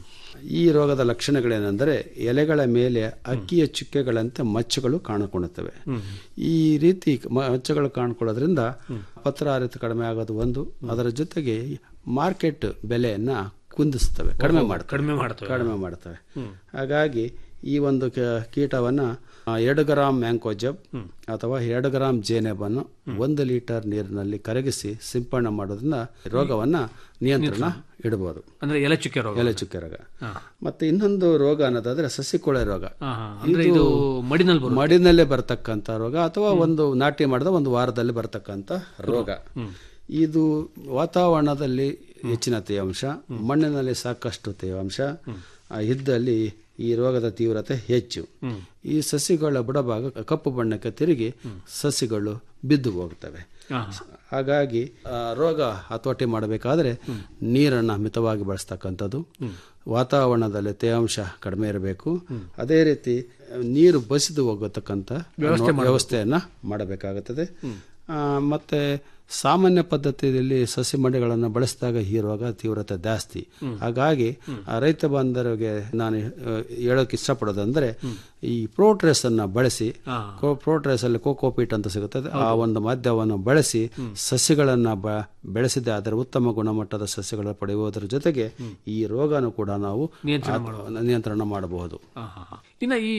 ಈ ರೋಗದ ಲಕ್ಷಣಗಳೇನೆಂದರೆ ಎಲೆಗಳ ಮೇಲೆ ಅಕ್ಕಿಯ ಚುಕ್ಕೆಗಳಂತೆ ಮಚ್ಚುಗಳು ಕಾಣಿಕೊಳ್ಳುತ್ತವೆ ಈ ರೀತಿ ಮಚ್ಚಗಳು ಕಾಣಿಕೊಳ್ಳೋದ್ರಿಂದ ಪತ್ರಾರಿತ ಕಡಿಮೆ ಆಗೋದು ಒಂದು ಅದರ ಜೊತೆಗೆ ಮಾರ್ಕೆಟ್ ಬೆಲೆಯನ್ನ ಕುಂದಿಸ್ತವೆ ಕಡಿಮೆ ಮಾಡ್ತವೆ ಕಡಿಮೆ ಮಾಡ್ತವೆ. ಕಡಿಮೆ ಮಾಡ್ತವೆ ಹಾಗಾಗಿ ಈ ಒಂದು ಕ- ಕೀಟವನ್ನ ಆ, ಎರಡು ಗ್ರಾಮ್ ಮ್ಯಾಂಕೋಜಬ್ ಅಥವಾ ಎರಡು ಗ್ರಾಮ್ ಜೇನೆಬನ್ನು ಒಂದು ಲೀಟರ್ ನೀರಿನಲ್ಲಿ ಕರಗಿಸಿ ಸಿಂಪಡಣೆ ಮಾಡೋದ್ರಿಂದ ರೋಗವನ್ನ ನಿಯಂತ್ರಣ ಇಡಬಹುದು ಅಂದ್ರೆ ಎಲೆ ಚುಕ್ಕೆ ರೋಗ ಎಲೆ ಚುಕ್ಕೆ ರೋಗ ಮತ್ತೆ ಇನ್ನೊಂದು ರೋಗ ಅನ್ನೋದಾದ್ರೆ ಸಸಿಕೊಳೆ ರೋಗ ಹಾ, ಹಾ. ಅಂದ್ರೆ ಇದು ಮಡಿನಲ್ಲಿ ಬರುತ್ತೆ. ಮಡಿನಲ್ಲೇ ಬರ್ತಕ್ಕಂಥ ರೋಗ ಅಥವಾ ಒಂದು ನಾಟಿ ಮಾಡಿದ ಒಂದು ವಾರದಲ್ಲಿ ಬರ್ತಕ್ಕಂಥ ರೋಗ ಇದು ವಾತಾವರಣದಲ್ಲಿ ಹೆಚ್ಚಿನ ತೇವಾಂಶ ಮಣ್ಣಿನಲ್ಲಿ ಸಾಕಷ್ಟು ತೇವಾಂಶ ಆ, ಇದ್ದಲ್ಲಿ ಈ ರೋಗದ ತೀವ್ರತೆ ಹೆಚ್ಚು ಈ ಸಸಿಗಳ ಬುಡಭಾಗ ಕಪ್ಪು ಬಣ್ಣಕ್ಕೆ ತಿರುಗಿ ಸಸಿಗಳು ಬಿದ್ದು ಹೋಗುತ್ತವೆ ಹಾಗಾಗಿ ಆ, ರೋಗ ಹತೋಟಿ ಮಾಡಬೇಕಾದ್ರೆ ನೀರನ್ನು ಮಿತವಾಗಿ ಬಳಸ್ತಕ್ಕಂಥದ್ದು ವಾತಾವರಣದಲ್ಲಿ ತೇವಾಂಶ ಕಡಿಮೆ ಇರಬೇಕು ಅದೇ ರೀತಿ ಆ, ನೀರು ಬಸಿದು ಹೋಗತಕ್ಕಂಥ ವ್ಯವಸ್ಥೆ ಮಾಡಬೇಕು. ವ್ಯವಸ್ಥೆಯನ್ನ ಮಾಡಬೇಕಾಗುತ್ತದೆ ಆ, ಮತ್ತೆ ಸಾಮಾನ್ಯ ಪದ್ಧತಿಯಲ್ಲಿ ಸಸಿ ಮಡಿಗಳನ್ನು ಬಳಸಿದಾಗ ಈ ರೋಗ ತೀವ್ರತೆ ಜಾಸ್ತಿ ಹಾಗಾಗಿ ಆ ರೈತ ಬಾಂಧವರಿಗೆ ನಾನು ಆ, ಹೇಳೋಕೆ ಇಷ್ಟಪಡೋದಂದ್ರೆ ಈ ಪ್ರೋಟ್ರೇಸ್ ಅನ್ನ ಬಳಸಿ ಕೋ- ಪ್ರೋಟ್ರೇಸ್ ಅಲ್ಲಿ ಕೋಕೋಪೀಟ್ ಅಂತ ಸಿಗುತ್ತದೆ ಆ ಒಂದು ಮಾಧ್ಯಮವನ್ನು ಬಳಸಿ ಸಸ್ಯಗಳನ್ನ ಬ ಬೆಳೆಸಿದೆ ಅದರ ಉತ್ತಮ ಗುಣಮಟ್ಟದ ಸಸ್ಯಗಳ ಪಡೆಯುವುದರ ಜೊತೆಗೆ ಈ ರೋಗನು ಕೂಡ ನಾವು ನಿಯಂತ್ರಣ ಆ- ನಿಯಂತ್ರಣ ಮಾಡಬಹುದು ಹಾ, ಹಾ, ಹಾ. ಇನ್ನು ಈ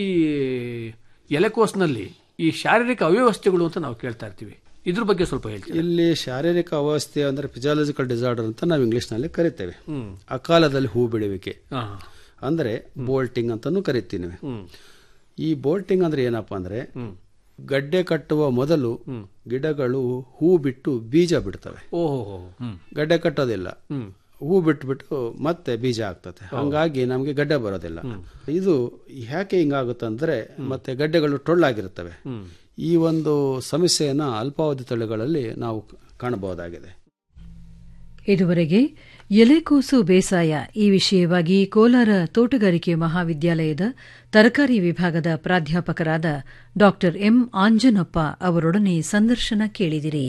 ಎಲೆಕೋಸ್ನಲ್ಲಿ ಈ ಶಾರೀರಿಕ ಅವ್ಯವಸ್ಥೆಗಳು ಅಂತ ನಾವು ಕೇಳ್ತಾ ಇರ್ತೀವಿ ಇದ್ರ ಬಗ್ಗೆ ಸ್ವಲ್ಪ ಹೇಳ್ತೀವಿ ಇಲ್ಲಿ ಶಾರೀರಿಕ ಅವಸ್ಥೆ ಅಂದ್ರೆ ಫಿಸಿಯಾಲಜಿಕಲ್ ಡಿಸಾರ್ಡರ್ ಅಂತ ನಾವು ಇಂಗ್ಲಿಷ್ ನಲ್ಲಿ ಕರಿತೇವೆ ಅಕಾಲದಲ್ಲಿ ಹೂ ಬಿಡುವಿಕೆ ಹಾ. ಅಂದ್ರೆ ಬೋಲ್ಟಿಂಗ್ ಅಂತಾನು ಕರಿತೀವಿ ಈ ಬೋಲ್ಟಿಂಗ್ ಅಂದ್ರೆ ಏನಪ್ಪಾ ಅಂದ್ರೆ ಗಡ್ಡೆ ಕಟ್ಟುವ ಮೊದಲು ಗಿಡಗಳು ಹೂ ಬಿಟ್ಟು ಬೀಜ ಬಿಡ್ತವೆ ಓಹೋ ಹ್ಮ್ ಗಡ್ಡೆ ಕಟ್ಟೋದಿಲ್ಲ ಹೂ ಬಿಟ್ಬಿಟ್ಟು ಮತ್ತೆ ಬೀಜ ಆಗ್ತದೆ ಹಂಗಾಗಿ ನಮಗೆ ಗಡ್ಡೆ ಬರೋದಿಲ್ಲ ಇದು ಯಾಕೆ ಹಿಂಗಾಗುತ್ತೆ ಅಂದ್ರೆ ಮತ್ತೆ ಗಡ್ಡೆಗಳು ಟೊಳ್ಳಾಗಿರ್ತವೆ ಈ ಒಂದು ಸಮಸ್ಯೆಯನ್ನ ಅಲ್ಪಾವಧಿ ತಳಿಗಳಲ್ಲಿ ನಾವು ಕಾಣಬಹುದಾಗಿದೆ ಇದುವರೆಗೆ ಎಲೆಕೋಸು ಬೇಸಾಯ ಈ ವಿಷಯವಾಗಿ ಕೋಲಾರ ತೋಟಗಾರಿಕೆ ಮಹಾವಿದ್ಯಾಲಯದ ತರಕಾರಿ ವಿಭಾಗದ ಪ್ರಾಧ್ಯಾಪಕರಾದ ಡಾ ಎಂ ಆಂಜನಪ್ಪ ಅವರೊಡನೆ ಸಂದರ್ಶನ ಕೇಳಿದಿರಿ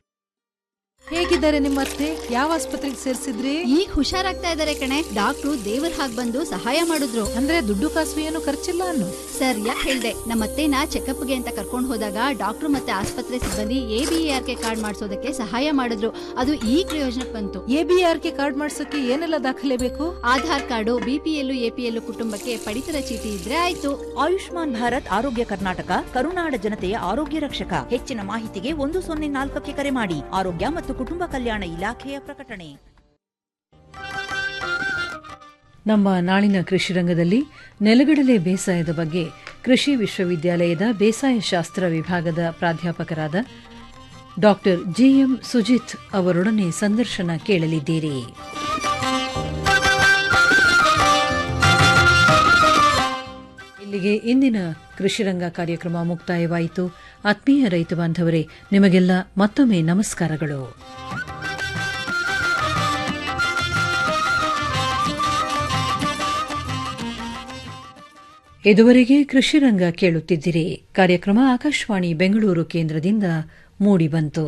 ಹೇಗಿದ್ದಾರೆ ನಿಮ್ಮ ಅತ್ತೆ ಯಾವ ಆಸ್ಪತ್ರೆಗೆ ಸೇರಿಸಿದ್ರಿ ಈಗ ಹುಷಾರಾಗ್ತಾ ಇದಾರೆ ಕಣೆ ಡಾಕ್ಟ್ರು ದೇವ್ರ ಹಾಗ್ ಬಂದು ಸಹಾಯ ಮಾಡಿದ್ರು ಅಂದ್ರೆ ದುಡ್ಡು ಕಾಸು ಏನು ಖರ್ಚಿಲ್ಲ ಅನ್ನು ಸರ್ ಯಾಕೆ ಹೇಳ್ದೆ ನಮ್ಮ ಅತ್ತೆನ ಚೆಕಪ್ಗೆ ಅಂತ ಕರ್ಕೊಂಡು ಹೋದಾಗ ಡಾಕ್ಟ್ರು ಮತ್ತೆ ಆಸ್ಪತ್ರೆ ಸಿಬ್ಬಂದಿ A B R K card ಮಾಡಿಸೋದಕ್ಕೆ ಸಹಾಯ ಮಾಡಿದ್ರು ಅದು ಈ ಪ್ರಯೋಜನಕ್ಕೆ ಬಂತು A B R K card ಮಾಡ್ಸಕ್ಕೆ ಏನೆಲ್ಲ ದಾಖಲೆ ಬೇಕು ಆಧಾರ್ ಕಾರ್ಡು ಬಿಪಿಎಲ್ ಎಪಿಎಲ್ ಕುಟುಂಬಕ್ಕೆ ಪಡಿತರ ಚೀಟಿ ಇದ್ರೆ ಆಯ್ತು ಆಯುಷ್ಮಾನ್ ಭಾರತ್ ಆರೋಗ್ಯ ಕರ್ನಾಟಕ ಕರುನಾಡ ಜನತೆಯ ಆರೋಗ್ಯ ರಕ್ಷಕ ಹೆಚ್ಚಿನ ಮಾಹಿತಿಗೆ ಒಂದು ಸೊನ್ನೆ ನಾಲ್ಕಕ್ಕೆ ಕರೆ ಮಾಡಿ ಆರೋಗ್ಯ ಮತ್ತು ಕುಟುಂಬ ಕಲ್ಯಾಣ ಇಲಾಖೆಯ ಪ್ರಕಟಣೆ ನಮ್ಮ ನಾಳಿನ ಕೃಷಿ ರಂಗದಲ್ಲಿ ನೆಲಗಡಲೆ ಬೇಸಾಯದ ಬಗ್ಗೆ ಕೃಷಿ ವಿಶ್ವವಿದ್ಯಾಲಯದ ಬೇಸಾಯ ಶಾಸ್ತ್ರ ವಿಭಾಗದ ಪ್ರಾಧ್ಯಾಪಕರಾದ ಡಾಕ್ಟರ್ ಜಿಎಂ ಸುಜಿತ್ ಅವರೊಡನೆ ಸಂದರ್ಶನ ಕೇಳಲಿದ್ದೀರಿ ಇಲ್ಲಿಗೆ ಇಂದಿನ ಕೃಷಿರಂಗ ಕಾರ್ಯಕ್ರಮ ಮುಕ್ತಾಯವಾಯಿತು ಆತ್ಮೀಯ ರೈತ ಬಾಂಧವರೇ ನಿಮಗೆಲ್ಲ ಮತ್ತೊಮ್ಮೆ ನಮಸ್ಕಾರಗಳು ಇದುವರೆಗೆ ಕೃಷಿರಂಗ ಕೇಳುತ್ತಿದ್ದಿರಿ ಕಾರ್ಯಕ್ರಮ ಆಕಾಶವಾಣಿ ಬೆಂಗಳೂರು ಕೇಂದ್ರದಿಂದ ಮೂಡಿಬಂತು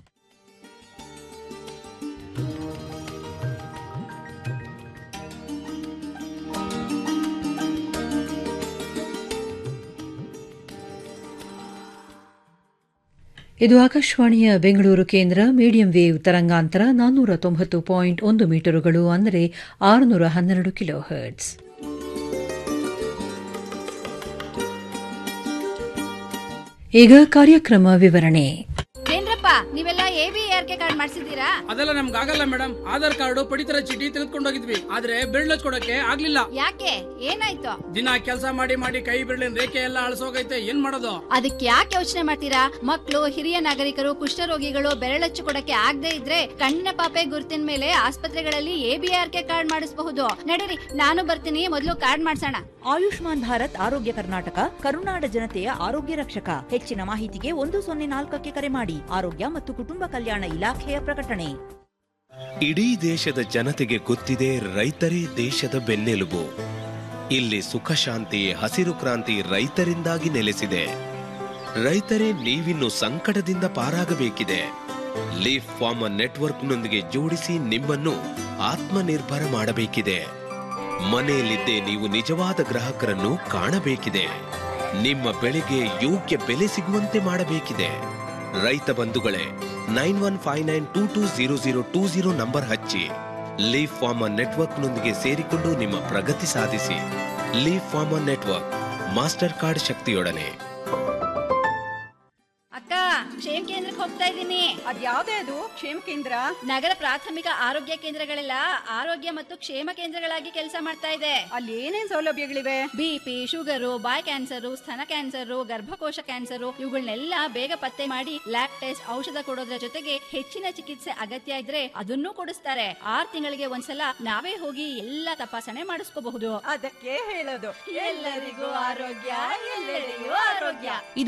ಇದು ಆಕಾಶವಾಣಿಯ ಬೆಂಗಳೂರು ಕೇಂದ್ರ ಮೀಡಿಯಂ ವೇವ್ ತರಂಗಾಂತರ ನಾನ್ನೂರ ತೊಂಬತ್ತು ಪಾಯಿಂಟ್ ಒಂದು ಮೀಟರುಗಳು ಅಂದರೆ ಆರುನೂರ ಹನ್ನೆರಡು ಕಿಲೋ ಹರ್ಟ್ಸ್ ಈಗ ಕಾರ್ಯಕ್ರಮ ವಿವರಣೆ ಏನ್ರಪ್ಪ ನೀವೆಲ್ಲ A B R K card ಮಾಡಿಸಿದ್ದೀರಾ ಅದೆಲ್ಲ ನಮ್ಗೆ ಆಗಲ್ಲ ಮೇಡಮ್ ಆಧಾರ್ ಕಾರ್ಡ್ ಪಡಿತರ ಚೀಟಿ ತೆಗೆದುಕೊಂಡೋಗಿದ್ವಿ ಆದ್ರೆ ಬೆರಳು ಕೊಡಕ್ಕೆ ಆಗ್ಲಿಲ್ಲ ಯಾಕೆ ಏನಾಯ್ತು ದಿನ ಕೆಲಸ ಮಾಡಿ ಮಾಡಿ ಕೈ ಬೆರಳಿನ ರೇಖೆ ಎಲ್ಲ ಅಳಸೋಗೈತೆ ಏನ್ ಮಾಡೋದು ಅದಕ್ಕೆ ಯಾಕೆ ಯೋಚನೆ ಮಾಡ್ತೀರಾ ಮಕ್ಕಳು ಹಿರಿಯ ನಾಗರಿಕರು ಕುಷ್ಠರೋಗಿಗಳು ಬೆರಳಚ್ಚು ಕೊಡಕ್ಕೆ ಆಗದೆ ಇದ್ರೆ ಕಣ್ಣಿನ ಪಾಪೆ ಗುರುತಿನ ಮೇಲೆ ಆಸ್ಪತ್ರೆಗಳಲ್ಲಿ A B R K card ಮಾಡಿಸಬಹುದು ನಡೀರಿ ನಾನು ಬರ್ತೀನಿ ಮೊದಲು ಕಾರ್ಡ್ ಮಾಡ್ಸೋಣ ಆಯುಷ್ಮಾನ್ ಭಾರತ್ ಆರೋಗ್ಯ ಕರ್ನಾಟಕ ಕರುನಾಡ ಜನತೆಯ ಆರೋಗ್ಯ ರಕ್ಷಕ ಹೆಚ್ಚಿನ ಮಾಹಿತಿಗೆ ಒಂದು ಸೊನ್ನೆ ನಾಲ್ಕಕ್ಕೆ ಕರೆ ಮಾಡಿ ಆರೋಗ್ಯ ಮತ್ತು ಕುಟುಂಬ ಕಲ್ಯಾಣ ಇಲಾಖೆಯ ಪ್ರಕಟಣೆ ಇಡೀ ದೇಶದ ಜನತೆಗೆ ಗೊತ್ತಿದೆ ರೈತರೇ ದೇಶದ ಬೆನ್ನೆಲುಬು ಇಲ್ಲಿ ಸುಖ ಶಾಂತಿ ಹಸಿರು ಕ್ರಾಂತಿ ರೈತರಿಂದಾಗಿ ನೆಲೆಸಿದೆ ರೈತರೇ ನೀವಿನ್ನು ಸಂಕಟದಿಂದ ಪಾರಾಗಬೇಕಿದೆ ಲೀಫ್ ಫಾರ್ಮರ್ ನೆಟ್ವರ್ಕ್ನೊಂದಿಗೆ ಜೋಡಿಸಿ ನಿಮ್ಮನ್ನು ಆತ್ಮನಿರ್ಭರ ಮಾಡಬೇಕಿದೆ ಮನೆಯಲ್ಲಿದ್ದೇ ನೀವು ನಿಜವಾದ ಗ್ರಾಹಕರನ್ನು ಕಾಣಬೇಕಿದೆ ನಿಮ್ಮ ಬೆಳೆಗೆ ಯೋಗ್ಯ ಬೆಲೆ ಸಿಗುವಂತೆ ಮಾಡಬೇಕಿದೆ ರೈತ ಬಂಧುಗಳೇ nine one five nine two two zero zero two zero number ಹಚ್ಚಿ ಲೀಫ್ ಫಾರ್ಮರ್ ನೆಟ್ವರ್ಕ್ನೊಂದಿಗೆ ಸೇರಿಕೊಂಡು ನಿಮ್ಮ ಪ್ರಗತಿ ಸಾಧಿಸಿ leaf farmer network master card ಶಕ್ತಿಯೊಡನೆ ಅಕ್ಕ ಕ್ಷೇಮ ಕೇಂದ್ರಕ್ಕೆ ಹೋಗ್ತಾ ಇದ್ದೀನಿ ಅದ್ಯಾವ್ದೇ ಅದು ಕ್ಷೇಮ ಕೇಂದ್ರ ನಗರ ಪ್ರಾಥಮಿಕ ಆರೋಗ್ಯ ಕೇಂದ್ರಗಳೆಲ್ಲ ಆರೋಗ್ಯ ಮತ್ತು ಕ್ಷೇಮ ಕೇಂದ್ರಗಳಾಗಿ ಕೆಲಸ ಮಾಡ್ತಾ ಇದೆ ಅಲ್ಲಿ ಏನೇನ್ ಸೌಲಭ್ಯಗಳಿವೆ ಬಿಪಿ ಶುಗರು ಬಾಯ್ ಕ್ಯಾನ್ಸರು ಸ್ತನ ಕ್ಯಾನ್ಸರು ಗರ್ಭಕೋಶ ಕ್ಯಾನ್ಸರು ಇವುಗಳನ್ನೆಲ್ಲ ಬೇಗ ಪತ್ತೆ ಮಾಡಿ ಲ್ಯಾಬ್ ಟೆಸ್ಟ್ ಔಷಧ ಕೊಡೋದ್ರ ಜೊತೆಗೆ ಹೆಚ್ಚಿನ ಚಿಕಿತ್ಸೆ ಅಗತ್ಯ ಇದ್ರೆ ಅದನ್ನೂ ಕೊಡಿಸ್ತಾರೆ ಆರ್ ತಿಂಗಳಿಗೆ ಒಂದ್ಸಲ ನಾವೇ ಹೋಗಿ ಎಲ್ಲ ತಪಾಸಣೆ ಮಾಡಿಸ್ಕೋಬಹುದು ಅದಕ್ಕೆ ಹೇಳೋದು ಎಲ್ಲರಿಗೂ ಆರೋಗ್ಯ ಎಲ್ಲರಿಗೂ ಆರೋಗ್ಯ ಇದು